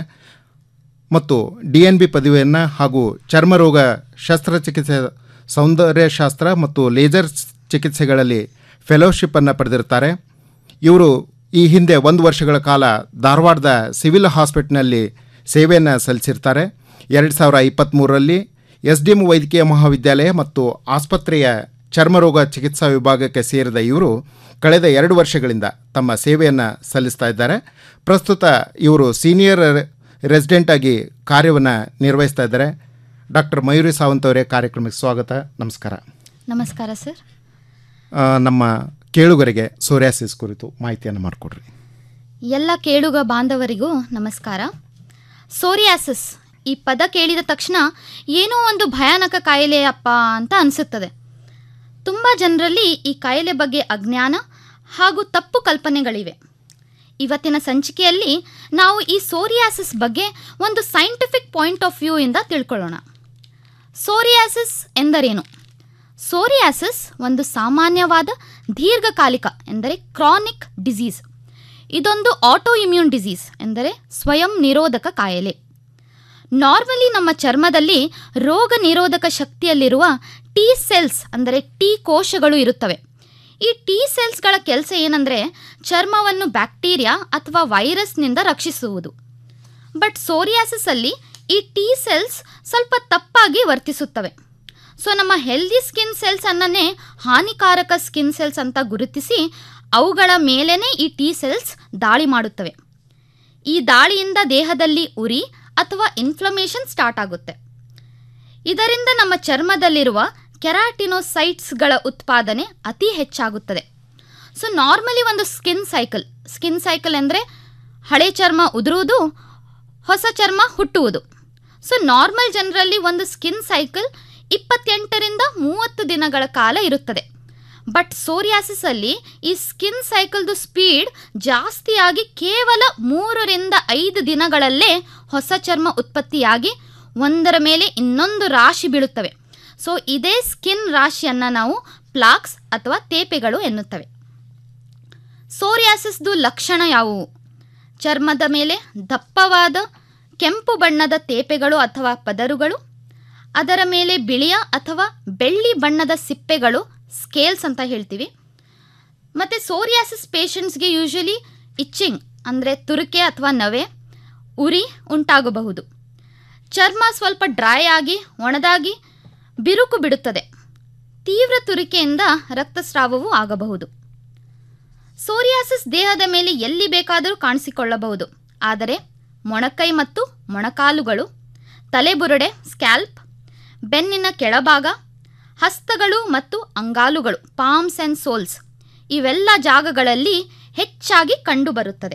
ಮತ್ತು ಡಿ ಎನ್ ಬಿ ಪದವಿಯನ್ನು ಹಾಗೂ ಚರ್ಮರೋಗ ಶಸ್ತ್ರಚಿಕಿತ್ಸೆ ಸೌಂದರ್ಯಶಾಸ್ತ್ರ ಮತ್ತು ಲೇಸರ್ ಚಿಕಿತ್ಸೆಗಳಲ್ಲಿ ಫೆಲೋಶಿಪ್ಪನ್ನು ಪಡೆದಿರ್ತಾರೆ ಇವರು ಈ ಹಿಂದೆ ಒಂದು ವರ್ಷಗಳ ಕಾಲ ಧಾರವಾಡದ ಸಿವಿಲ್ ಹಾಸ್ಪಿಟ್ಲ್ನಲ್ಲಿ ಸೇವೆಯನ್ನು ಸಲ್ಲಿಸಿರ್ತಾರೆ ಎರಡು ಸಾವಿರ ಇಪ್ಪತ್ತ್ಮೂರರಲ್ಲಿ ಎಸ್ ಡಿ ಎಂ ವೈದ್ಯಕೀಯ ಮಹಾವಿದ್ಯಾಲಯ ಮತ್ತು ಆಸ್ಪತ್ರೆಯ ಚರ್ಮರೋಗ ಚಿಕಿತ್ಸಾ ವಿಭಾಗಕ್ಕೆ ಸೇರಿದ ಇವರು ಕಳೆದ ಎರಡು ವರ್ಷಗಳಿಂದ ತಮ್ಮ ಸೇವೆಯನ್ನು ಸಲ್ಲಿಸ್ತಾ ಇದ್ದಾರೆ ಪ್ರಸ್ತುತ ಇವರು ಸೀನಿಯರ್ ರೆಸಿಡೆಂಟ್ ಆಗಿ ಕಾರ್ಯವನ್ನು ನಿರ್ವಹಿಸ್ತಾ ಇದ್ದಾರೆ ಡಾಕ್ಟರ್ ಮಯೂರಿ ಸಾವಂತ್ ಅವರೇ ಕಾರ್ಯಕ್ರಮಕ್ಕೆ ಸ್ವಾಗತ ನಮಸ್ಕಾರ ನಮಸ್ಕಾರ ಸರ್ ಆ, ನಮ್ಮ ಕೇಳುಗರಿಗೆ ಸೋರಿಯಾಸಿಸ್ ಕುರಿತು ಮಾಹಿತಿಯನ್ನು ಮಾಡಿಕೊಡ್ರಿ ಎಲ್ಲ ಕೇಳುಗ ಬಾಂಧವರಿಗೂ ನಮಸ್ಕಾರ ಸೋರಿಯಾಸಿಸ್ ಈ ಪದ ಕೇಳಿದ ತಕ್ಷಣ ಏನೋ ಒಂದು ಭಯಾನಕ ಕಾಯಿಲೆಯಪ್ಪ ಅಂತ ಅನಿಸುತ್ತದೆ ತುಂಬ ಜನರಲ್ಲಿ ಈ ಕಾಯಿಲೆ ಬಗ್ಗೆ ಅಜ್ಞಾನ ಹಾಗೂ ತಪ್ಪು ಕಲ್ಪನೆಗಳಿವೆ ಇವತ್ತಿನ ಸಂಚಿಕೆಯಲ್ಲಿ ನಾವು ಈ ಸೋರಿಯಾಸಿಸ್ ಬಗ್ಗೆ ಒಂದು ಸೈಂಟಿಫಿಕ್ ಪಾಯಿಂಟ್ ಆಫ್ ವ್ಯೂ ಇಂದ ತಿಳ್ಕೊಳ್ಳೋಣ ಸೋರಿಯಾಸಿಸ್ ಎಂದರೇನು ಸೋರಿಯಾಸಿಸ್ ಒಂದು ಸಾಮಾನ್ಯವಾದ ದೀರ್ಘಕಾಲಿಕ ಎಂದರೆ ಕ್ರಾನಿಕ್ ಡಿಸೀಸ್ ಇದೊಂದು ಆಟೋ ಇಮ್ಯೂನ್ ಡಿಸೀಸ್ ಎಂದರೆ ಸ್ವಯಂ ನಿರೋಧಕ ಕಾಯಿಲೆ ನಾರ್ಮಲಿ ನಮ್ಮ ಚರ್ಮದಲ್ಲಿ ರೋಗ ನಿರೋಧಕ ಶಕ್ತಿಯಲ್ಲಿರುವ ಟಿ ಸೆಲ್ಸ್ ಅಂದರೆ ಟಿ ಕೋಶಗಳು ಇರುತ್ತವೆ ಈ ಟಿ ಸೆಲ್ಸ್ಗಳ ಕೆಲಸ ಏನಂದರೆ ಚರ್ಮವನ್ನು ಬ್ಯಾಕ್ಟೀರಿಯಾ ಅಥವಾ ವೈರಸ್ನಿಂದ ರಕ್ಷಿಸುವುದು ಬಟ್ ಸೋರಿಯಾಸಿಸ್ ಅಲ್ಲಿ ಈ ಟಿ ಸೆಲ್ಸ್ ಸ್ವಲ್ಪ ತಪ್ಪಾಗಿ ವರ್ತಿಸುತ್ತವೆ ಸೊ ನಮ್ಮ ಹೆಲ್ದಿ ಸ್ಕಿನ್ ಸೆಲ್ಸ್ ಅನ್ನೇ ಹಾನಿಕಾರಕ ಸ್ಕಿನ್ ಸೆಲ್ಸ್ ಅಂತ ಗುರುತಿಸಿ ಅವುಗಳ ಮೇಲೇ ಈ ಟಿ ಸೆಲ್ಸ್ ದಾಳಿ ಮಾಡುತ್ತವೆ ಈ ದಾಳಿಯಿಂದ ದೇಹದಲ್ಲಿ ಉರಿ ಅಥವಾ ಇನ್ಫ್ಲಮೇಷನ್ ಸ್ಟಾರ್ಟ್ ಆಗುತ್ತೆ ಇದರಿಂದ ನಮ್ಮ ಚರ್ಮದಲ್ಲಿರುವ ಕೆರಾಟಿನೋಸೈಟ್ಸ್ಗಳ ಉತ್ಪಾದನೆ ಅತಿ ಹೆಚ್ಚಾಗುತ್ತದೆ ಸೊ ನಾರ್ಮಲಿ ಒಂದು ಸ್ಕಿನ್ ಸೈಕಲ್ ಸ್ಕಿನ್ ಸೈಕಲ್ ಅಂದರೆ ಹಳೆ ಚರ್ಮ ಉದುರುವುದು ಹೊಸ ಚರ್ಮ ಹುಟ್ಟುವುದು ಸೊ ನಾರ್ಮಲ್ ಜನರಲ್ಲಿ ಒಂದು ಸ್ಕಿನ್ ಸೈಕಲ್ ಇಪ್ಪತ್ತೆಂಟರಿಂದ ಮೂವತ್ತು ದಿನಗಳ ಕಾಲ ಇರುತ್ತದೆ ಬಟ್ ಸೋರಿಯಾಸಿಸ್ ಅಲ್ಲಿ ಈ ಸ್ಕಿನ್ ಸೈಕಲ್ದು ಸ್ಪೀಡ್ ಜಾಸ್ತಿಯಾಗಿ ಕೇವಲ ಮೂರರಿಂದ ಐದು ದಿನಗಳಲ್ಲೇ ಹೊಸ ಚರ್ಮ ಉತ್ಪತ್ತಿಯಾಗಿ ಒಂದರ ಮೇಲೆ ಇನ್ನೊಂದು ರಾಶಿ ಬೀಳುತ್ತವೆ ಸೊ ಇದೇ ಸ್ಕಿನ್ ರಾಶಿಯನ್ನು ನಾವು ಪ್ಲಾಕ್ಸ್ ಅಥವಾ ತೇಪೆಗಳು ಎನ್ನುತ್ತವೆ ಸೋರಿಯಾಸಿಸ್ದು ಲಕ್ಷಣ ಯಾವುವು ಚರ್ಮದ ಮೇಲೆ ದಪ್ಪವಾದ ಕೆಂಪು ಬಣ್ಣದ ತೇಪೆಗಳು ಅಥವಾ ಪದರುಗಳು ಅದರ ಮೇಲೆ ಬಿಳಿಯ ಅಥವಾ ಬೆಳ್ಳಿ ಬಣ್ಣದ ಸಿಪ್ಪೆಗಳು ಸ್ಕೇಲ್ಸ್ ಅಂತ ಹೇಳ್ತೀವಿ ಮತ್ತು ಸೋರಿಯಾಸಿಸ್ ಪೇಷಂಟ್ಸ್ಗೆ ಯೂಶಲಿ ಇಚ್ಚಿಂಗ್ ಅಂದರೆ ತುರಿಕೆ ಅಥವಾ ನವೆ ಉರಿ ಉಂಟಾಗಬಹುದು ಚರ್ಮ ಸ್ವಲ್ಪ ಡ್ರೈ ಆಗಿ ಒಣದಾಗಿ ಬಿರುಕು ಬಿಡುತ್ತದೆ ತೀವ್ರ ತುರಿಕೆಯಿಂದ ರಕ್ತಸ್ರಾವವೂ ಆಗಬಹುದು ಸೋರಿಯಾಸಿಸ್ ದೇಹದ ಮೇಲೆ ಎಲ್ಲಿ ಬೇಕಾದರೂ ಕಾಣಿಸಿಕೊಳ್ಳಬಹುದು ಆದರೆ ಮೊಣಕೈ ಮತ್ತು ಮೊಣಕಾಲುಗಳು ತಲೆಬುರುಡೆ ಸ್ಕ್ಯಾಲ್ಪ್ ಬೆನ್ನಿನ ಕೆಳಭಾಗ ಹಸ್ತಗಳು ಮತ್ತು ಅಂಗಾಲುಗಳು ಪಾಮ್ಸ್ ಆ್ಯಂಡ್ ಸೋಲ್ಸ್ ಇವೆಲ್ಲ ಜಾಗಗಳಲ್ಲಿ ಹೆಚ್ಚಾಗಿ ಕಂಡುಬರುತ್ತದೆ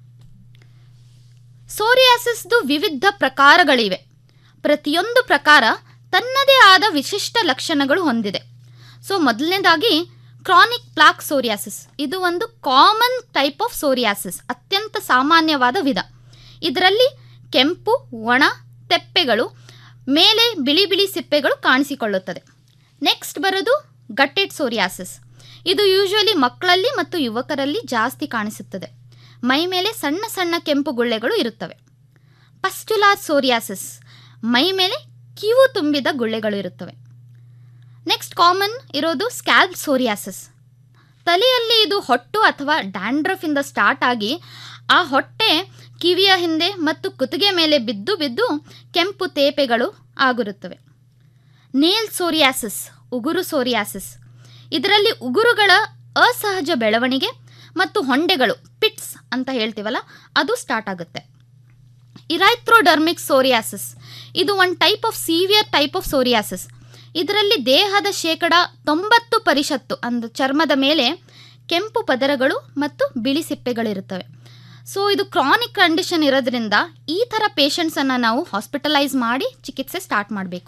ಸೋರಿಯಾಸಿಸ್ದು ವಿವಿಧ ಪ್ರಕಾರಗಳಿವೆ ಪ್ರತಿಯೊಂದು ಪ್ರಕಾರ ತನ್ನದೇ ಆದ ವಿಶಿಷ್ಟ ಲಕ್ಷಣಗಳು ಹೊಂದಿದೆ ಸೊ ಮೊದಲನೇದಾಗಿ ಕ್ರಾನಿಕ್ ಪ್ಲಾಕ್ ಸೋರಿಯಾಸಿಸ್ ಇದು ಒಂದು ಕಾಮನ್ ಟೈಪ್ ಆಫ್ ಸೋರಿಯಾಸಿಸ್ ಅತ್ಯಂತ ಸಾಮಾನ್ಯವಾದ ವಿಧ ಇದರಲ್ಲಿ ಕೆಂಪು ಒಣ ತೆಪ್ಪೆಗಳು ಮೇಲೆ ಬಿಳಿ ಬಿಳಿ ಸಿಪ್ಪೆಗಳು ಕಾಣಿಸಿಕೊಳ್ಳುತ್ತದೆ ನೆಕ್ಸ್ಟ್ ಬರೋದು ಗಟ್ಟೆಡ್ ಸೋರಿಯಾಸಿಸ್ ಇದು ಯೂಶುವಲಿ ಮಕ್ಕಳಲ್ಲಿ ಮತ್ತು ಯುವಕರಲ್ಲಿ ಜಾಸ್ತಿ ಕಾಣಿಸುತ್ತದೆ ಮೈ ಮೇಲೆ ಸಣ್ಣ ಸಣ್ಣ ಕೆಂಪು ಗುಳ್ಳೆಗಳು ಇರುತ್ತವೆ ಪಸ್ಟುಲಾರ್ ಸೋರಿಯಾಸಿಸ್ ಮೈ ಮೇಲೆ ಕಿವು ತುಂಬಿದ ಗುಳ್ಳೆಗಳು ಇರುತ್ತವೆ ನೆಕ್ಸ್ಟ್ ಕಾಮನ್ ಇರೋದು ಸ್ಕ್ಯಾಲ್ಪ್ ಸೋರಿಯಾಸಿಸ್ ತಲೆಯಲ್ಲಿ ಇದು ಹೊಟ್ಟು ಅಥವಾ ಡ್ಯಾಂಡ್ರಫಿಂದ ಸ್ಟಾರ್ಟ್ ಆಗಿ ಆ ಹೊಟ್ಟೆ ಕಿವಿಯ ಹಿಂದೆ ಮತ್ತು ಕುತ್ತಿಗೆ ಮೇಲೆ ಬಿದ್ದು ಬಿದ್ದು ಕೆಂಪು ತೇಪೆಗಳು ಆಗಿರುತ್ತವೆ ನೇಲ್ ಸೋರಿಯಾಸಿಸ್ ಉಗುರು ಸೋರಿಯಾಸಿಸ್ ಇದರಲ್ಲಿ ಉಗುರುಗಳ ಅಸಹಜ ಬೆಳವಣಿಗೆ ಮತ್ತು ಹೊಂಡೆಗಳು ಪಿಟ್ಸ್ ಅಂತ ಹೇಳ್ತೀವಲ್ಲ ಅದು ಸ್ಟಾರ್ಟ್ ಆಗುತ್ತೆ ಇರೈಥ್ರೋಡರ್ಮಿಕ್ ಸೋರಿಯಾಸಿಸ್ ಇದು ಒಂದು type of severe type of psoriasis ಇದರಲ್ಲಿ ದೇಹದ ಶೇಕಡ ತೊಂಬತ್ತು ಪರಿಷತ್ತು ಅಂದು ಚರ್ಮದ ಮೇಲೆ ಕೆಂಪು ಪದರಗಳು ಮತ್ತು ಬಿಳಿ ಸಿಪ್ಪೆಗಳಿರುತ್ತವೆ ಸೊ ಇದು ಕ್ರಾನಿಕ್ ಕಂಡೀಷನ್ ಇರೋದ್ರಿಂದ ಈ ಥರ ಪೇಷಂಟ್ಸನ್ನು ನಾವು ಹಾಸ್ಪಿಟಲೈಸ್ ಮಾಡಿ ಚಿಕಿತ್ಸೆ ಸ್ಟಾರ್ಟ್ ಮಾಡಬೇಕು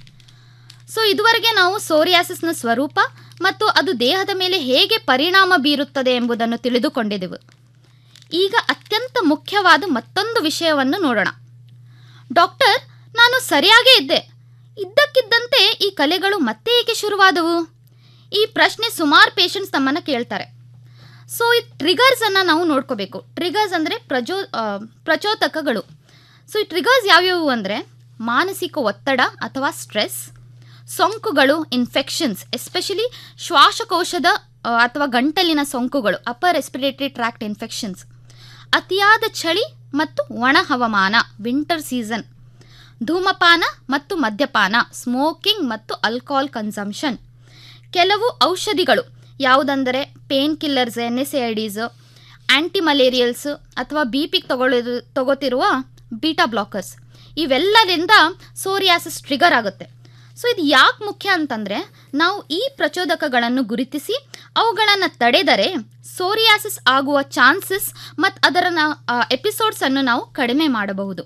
ಸೊ ಇದುವರೆಗೆ ನಾವು ಸೋರಿಯಾಸಿಸ್ನ ಸ್ವರೂಪ ಮತ್ತು ಅದು ದೇಹದ ಮೇಲೆ ಹೇಗೆ ಪರಿಣಾಮ ಬೀರುತ್ತದೆ ಎಂಬುದನ್ನು ತಿಳಿದುಕೊಂಡಿದ್ದೆವು ಈಗ ಅತ್ಯಂತ ಮುಖ್ಯವಾದ ಮತ್ತೊಂದು ವಿಷಯವನ್ನು ನೋಡೋಣ ಡಾಕ್ಟರ್ ನಾನು ಸರಿಯಾಗೇ ಇದ್ದೆ ಇದ್ದಕ್ಕಿದ್ದಂತೆ ಈ ಕಲೆಗಳು ಮತ್ತೆ ಏಕೆ ಶುರುವಾದವು ಈ ಪ್ರಶ್ನೆ ಸುಮಾರು ಪೇಷಂಟ್ಸ್ ತಮ್ಮನ್ನು ಕೇಳ್ತಾರೆ ಸೊ ಈ ಟ್ರಿಗರ್ಸನ್ನು ನಾವು ನೋಡ್ಕೋಬೇಕು ಟ್ರಿಗರ್ಸ್ ಅಂದರೆ ಪ್ರಚೋ ಆ, ಪ್ರಚೋದಕಗಳು ಸೊ ಈ ಟ್ರಿಗರ್ಸ್ ಯಾವ್ಯಾವು ಅಂದರೆ ಮಾನಸಿಕ ಒತ್ತಡ ಅಥವಾ ಸ್ಟ್ರೆಸ್ ಸೋಂಕುಗಳು ಇನ್ಫೆಕ್ಷನ್ಸ್ ಎಸ್ಪೆಷಲಿ ಶ್ವಾಸಕೋಶದ ಆ, ಅಥವಾ ಗಂಟಲಿನ ಸೋಂಕುಗಳು ಅಪರ್ ರೆಸ್ಪಿರೇಟರಿ ಟ್ರ್ಯಾಕ್ಟ್ ಇನ್ಫೆಕ್ಷನ್ಸ್ ಅತಿಯಾದ ಚಳಿ ಮತ್ತು ಒಣ ಹವಾಮಾನ ವಿಂಟರ್ ಸೀಸನ್ ಧೂಮಪಾನ ಮತ್ತು ಮದ್ಯಪಾನ ಸ್ಮೋಕಿಂಗ್ ಮತ್ತು ಆಲ್ಕೋಹಾಲ್ ಕನ್ಸಂಪ್ಷನ್ ಕೆಲವು ಔಷಧಿಗಳು ಯಾವುದಂದರೆ painkillers N S A Ds antimalarials ಅಥವಾ ಬಿ ಪಿಗೆ ತಗೊಳ್ಳೋದು ತಗೋತಿರುವ ಬೀಟಾ ಬ್ಲಾಕರ್ಸ್ ಇವೆಲ್ಲರಿಂದ ಸೋರಿಯಾಸಿಸ್ ಟ್ರಿಗರ್ ಆಗುತ್ತೆ ಸೊ ಇದು ಯಾಕೆ ಮುಖ್ಯ ಅಂತಂದರೆ ನಾವು ಈ ಪ್ರಚೋದಕಗಳನ್ನು ಗುರುತಿಸಿ ಅವುಗಳನ್ನು ತಡೆದರೆ ಸೋರಿಯಾಸಿಸ್ ಆಗುವ ಚಾನ್ಸಸ್ ಮತ್ತು ಅದರ ಎಪಿಸೋಡ್ಸನ್ನು ನಾವು ಕಡಿಮೆ ಮಾಡಬಹುದು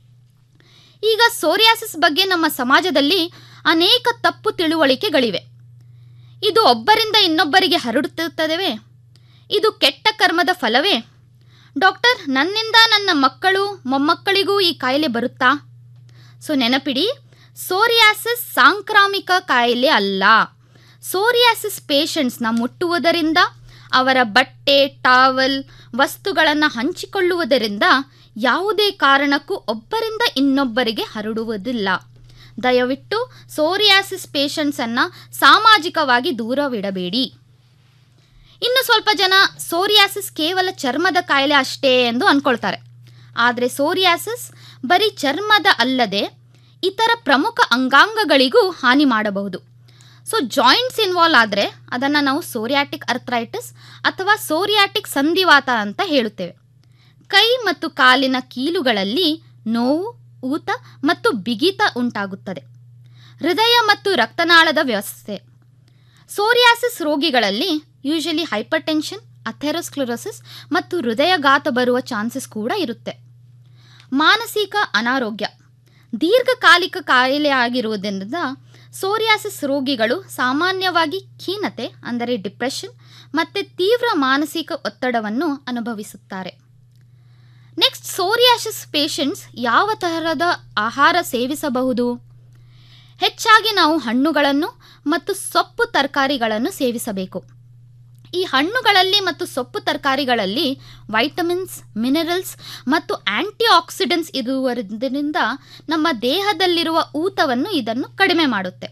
ಈಗ ಸೋರಿಯಾಸಿಸ್ ಬಗ್ಗೆ ನಮ್ಮ ಸಮಾಜದಲ್ಲಿ ಅನೇಕ ತಪ್ಪು ತಿಳುವಳಿಕೆಗಳಿವೆ ಇದು ಒಬ್ಬರಿಂದ ಇನ್ನೊಬ್ಬರಿಗೆ ಹರಡುತ್ತಿರುತ್ತದೆವೇ ಇದು ಕೆಟ್ಟ ಕರ್ಮದ ಫಲವೇ ಡಾಕ್ಟರ್ ನನ್ನಿಂದ ನನ್ನ ಮಕ್ಕಳು ಮೊಮ್ಮಕ್ಕಳಿಗೂ ಈ ಕಾಯಿಲೆ ಬರುತ್ತಾ ಸೊ ನೆನಪಿಡಿ ಸೋರಿಯಾಸಿಸ್ ಸಾಂಕ್ರಾಮಿಕ ಕಾಯಿಲೆ ಅಲ್ಲ ಸೋರಿಯಾಸಿಸ್ ಪೇಷಂಟ್ಸ್ನ ಮುಟ್ಟುವುದರಿಂದ ಅವರ ಬಟ್ಟೆ ಟಾವಲ್ ವಸ್ತುಗಳನ್ನು ಹಂಚಿಕೊಳ್ಳುವುದರಿಂದ ಯಾವುದೇ ಕಾರಣಕ್ಕೂ ಒಬ್ಬರಿಂದ ಇನ್ನೊಬ್ಬರಿಗೆ ಹರಡುವುದಿಲ್ಲ ದಯವಿಟ್ಟು ಸೋರಿಯಾಸಿಸ್ ಪೇಷಂಟ್ಸನ್ನು ಸಾಮಾಜಿಕವಾಗಿ ದೂರವಿಡಬೇಡಿ ಇನ್ನು ಸ್ವಲ್ಪ ಜನ ಸೋರಿಯಾಸಿಸ್ ಕೇವಲ ಚರ್ಮದ ಕಾಯಿಲೆ ಅಷ್ಟೇ ಎಂದು ಅಂದ್ಕೊಳ್ತಾರೆ ಆದರೆ ಸೋರಿಯಾಸಿಸ್ ಬರೀ ಚರ್ಮದ ಅಲ್ಲದೆ ಇತರ ಪ್ರಮುಖ ಅಂಗಾಂಗಗಳಿಗೂ ಹಾನಿ ಮಾಡಬಹುದು ಸೊ ಜಾಯಿಂಟ್ಸ್ ಇನ್ವಾಲ್ವ್ ಆದರೆ ಅದನ್ನು ನಾವು ಸೋರಿಯಾಟಿಕ್ ಅರ್ಥ್ರೈಟಿಸ್ ಅಥವಾ ಸೋರಿಯಾಟಿಕ್ ಸಂಧಿವಾತ ಅಂತ ಹೇಳುತ್ತೇವೆ ಕೈ ಮತ್ತು ಕಾಲಿನ ಕೀಲುಗಳಲ್ಲಿ ನೋವು ಊತ ಮತ್ತು ಬಿಗಿತ ಉಂಟಾಗುತ್ತದೆ ಹೃದಯ ಮತ್ತು ರಕ್ತನಾಳದ ವ್ಯವಸ್ಥೆ ಸೋರಿಯಾಸಿಸ್ ರೋಗಿಗಳಲ್ಲಿ ಯೂಶಲಿ ಹೈಪರ್ ಟೆನ್ಷನ್ ಅಥೆರೋಸ್ಕ್ಲರೋಸಿಸ್ ಮತ್ತು ಹೃದಯಘಾತ ಬರುವ ಚಾನ್ಸಸ್ ಕೂಡ ಇರುತ್ತೆ ಮಾನಸಿಕ ಅನಾರೋಗ್ಯ ದೀರ್ಘಕಾಲಿಕ ಕಾಯಿಲೆ ಆಗಿರುವುದರಿಂದ ಸೋರಿಯಾಸಿಸ್ ರೋಗಿಗಳು ಸಾಮಾನ್ಯವಾಗಿ ಖೀನತೆ ಅಂದರೆ ಡಿಪ್ರೆಷನ್ ಮತ್ತು ತೀವ್ರ ಮಾನಸಿಕ ಒತ್ತಡವನ್ನು ಅನುಭವಿಸುತ್ತಾರೆ ನೆಕ್ಸ್ಟ್ ಸೋರಿಯಾಸಿಸ್ ಪೇಷಂಟ್ಸ್ ಯಾವ ತರಹದ ಆಹಾರ ಸೇವಿಸಬಹುದು ಹೆಚ್ಚಾಗಿ ನಾವು ಹಣ್ಣುಗಳನ್ನು ಮತ್ತು ಸೊಪ್ಪು ತರಕಾರಿಗಳನ್ನು ಸೇವಿಸಬೇಕು ಈ ಹಣ್ಣುಗಳಲ್ಲಿ ಮತ್ತು ಸೊಪ್ಪು ತರಕಾರಿಗಳಲ್ಲಿ ವೈಟಮಿನ್ಸ್ ಮಿನರಲ್ಸ್ ಮತ್ತು ಆಂಟಿ ಆಕ್ಸಿಡೆಂಟ್ಸ್ ಇರುವುದರಿಂದ ನಮ್ಮ ದೇಹದಲ್ಲಿರುವ ಊತವನ್ನು ಇದನ್ನು ಕಡಿಮೆ ಮಾಡುತ್ತೆ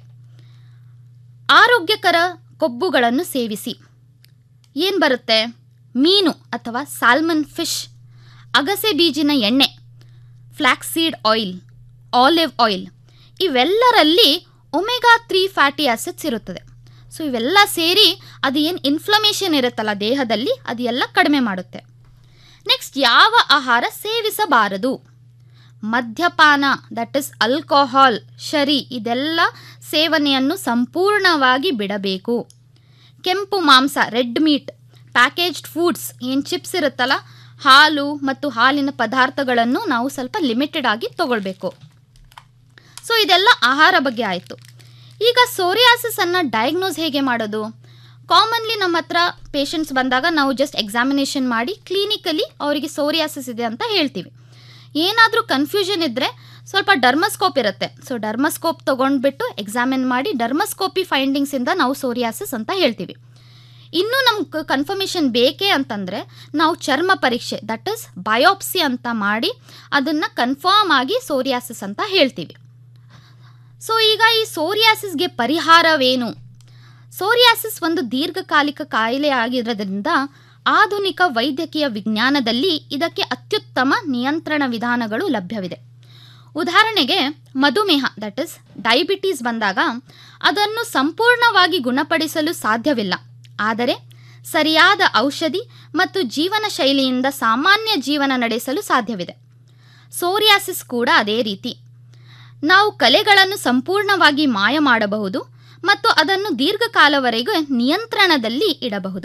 ಆರೋಗ್ಯಕರ ಕೊಬ್ಬುಗಳನ್ನು ಸೇವಿಸಿ ಏನು ಬರುತ್ತೆ ಮೀನು ಅಥವಾ ಸಾಲ್ಮನ್ ಫಿಶ್ ಅಗಸೆ ಬೀಜಿನ ಎಣ್ಣೆ ಫ್ಲ್ಯಾಕ್ಸೀಡ್ ಆಯಿಲ್ ಆಲಿವ್ ಆಯಿಲ್ ಇವೆಲ್ಲರಲ್ಲಿ ಒಮೆಗಾ ತ್ರೀ ಫ್ಯಾಟಿ ಆಸಿಡ್ಸ್ ಇರುತ್ತದೆ ಸೊ ಇವೆಲ್ಲ ಸೇರಿ ಅದು ಏನು ಇನ್ಫ್ಲಮೇಷನ್ ಇರುತ್ತಲ್ಲ ದೇಹದಲ್ಲಿ ಅದು ಎಲ್ಲ ಕಡಿಮೆ ಮಾಡುತ್ತೆ ನೆಕ್ಸ್ಟ್ ಯಾವ ಆಹಾರ ಸೇವಿಸಬಾರದು ಮದ್ಯಪಾನ ದಟ್ ಇಸ್ ಆಲ್ಕೋಹಾಲ್ ಶರಿ ಇದೆಲ್ಲ ಸೇವನೆಯನ್ನು ಸಂಪೂರ್ಣವಾಗಿ ಬಿಡಬೇಕು ಕೆಂಪು ಮಾಂಸ ರೆಡ್ ಮೀಟ್ ಪ್ಯಾಕೇಜ್ಡ್ ಫುಡ್ಸ್ ಏನು ಚಿಪ್ಸ್ ಇರುತ್ತಲ್ಲ ಹಾಲು ಮತ್ತು ಹಾಲಿನ ಪದಾರ್ಥಗಳನ್ನು ನಾವು ಸ್ವಲ್ಪ ಲಿಮಿಟೆಡ್ ಆಗಿ ತಗೊಳ್ಬೇಕು ಸೊ ಇದೆಲ್ಲ ಆಹಾರ ಬಗ್ಗೆ ಆಯಿತು ಈಗ ಸೋರಿಯಾಸಿಸ್ ಅನ್ನು ಡಯಾಗ್ನೋಸ್ ಹೇಗೆ ಮಾಡೋದು ಕಾಮನ್ಲಿ ನಮ್ಮ ಹತ್ರ ಪೇಷಂಟ್ಸ್ ಬಂದಾಗ ನಾವು ಜಸ್ಟ್ ಎಕ್ಸಾಮಿನೇಷನ್ ಮಾಡಿ ಕ್ಲಿನಿಕಲಿ ಅವರಿಗೆ ಸೋರಿಯಾಸಿಸ್ ಇದೆ ಅಂತ ಹೇಳ್ತೀವಿ ಏನಾದರೂ ಕನ್ಫ್ಯೂಷನ್ ಇದ್ದರೆ ಸ್ವಲ್ಪ ಡರ್ಮಸ್ಕೋಪ್ ಇರುತ್ತೆ ಸೊ ಡರ್ಮಸ್ಕೋಪ್ ತೊಗೊಂಡ್ಬಿಟ್ಟು ಎಕ್ಸಾಮಿನ್ ಮಾಡಿ ಡರ್ಮಸ್ಕೋಪಿ ಫೈಂಡಿಂಗ್ಸಿಂದ ನಾವು ಸೋರಿಯಾಸಿಸ್ ಅಂತ ಹೇಳ್ತೀವಿ ಇನ್ನೂ ನಮ್ಗೆ ಕನ್ಫರ್ಮೇಷನ್ ಬೇಕೇ ಅಂತಂದರೆ ನಾವು ಚರ್ಮ ಪರೀಕ್ಷೆ ದಟ್ ಇಸ್ ಬಯೋಪ್ಸಿ ಅಂತ ಮಾಡಿ ಅದನ್ನು ಕನ್ಫರ್ಮ್ ಆಗಿ ಸೋರಿಯಾಸಿಸ್ ಅಂತ ಹೇಳ್ತೀವಿ ಸೊ ಈಗ ಈ ಸೋರಿಯಾಸಿಸ್ಗೆ ಪರಿಹಾರವೇನು ಸೋರಿಯಾಸಿಸ್ ಒಂದು ದೀರ್ಘಕಾಲಿಕ ಕಾಯಿಲೆ ಆಗಿರೋದ್ರಿಂದ ಆಧುನಿಕ ವೈದ್ಯಕೀಯ ವಿಜ್ಞಾನದಲ್ಲಿ ಇದಕ್ಕೆ ಅತ್ಯುತ್ತಮ ನಿಯಂತ್ರಣ ವಿಧಾನಗಳು ಲಭ್ಯವಿದೆ ಉದಾಹರಣೆಗೆ ಮಧುಮೇಹ ದಟ್ ಇಸ್ ಡಯಾಬಿಟೀಸ್ ಬಂದಾಗ ಅದನ್ನು ಸಂಪೂರ್ಣವಾಗಿ ಗುಣಪಡಿಸಲು ಸಾಧ್ಯವಿಲ್ಲ ಆದರೆ ಸರಿಯಾದ ಔಷಧಿ ಮತ್ತು ಜೀವನ ಶೈಲಿಯಿಂದ ಸಾಮಾನ್ಯ ಜೀವನ ನಡೆಸಲು ಸಾಧ್ಯವಿದೆ ಸೋರಿಯಾಸಿಸ್ ಕೂಡ ಅದೇ ರೀತಿ ನಾವು ಕಲೆಗಳನ್ನು ಸಂಪೂರ್ಣವಾಗಿ ಮಾಯ ಮಾಡಬಹುದು ಮತ್ತು ಅದನ್ನು ದೀರ್ಘಕಾಲವರೆಗೂ ನಿಯಂತ್ರಣದಲ್ಲಿ ಇಡಬಹುದು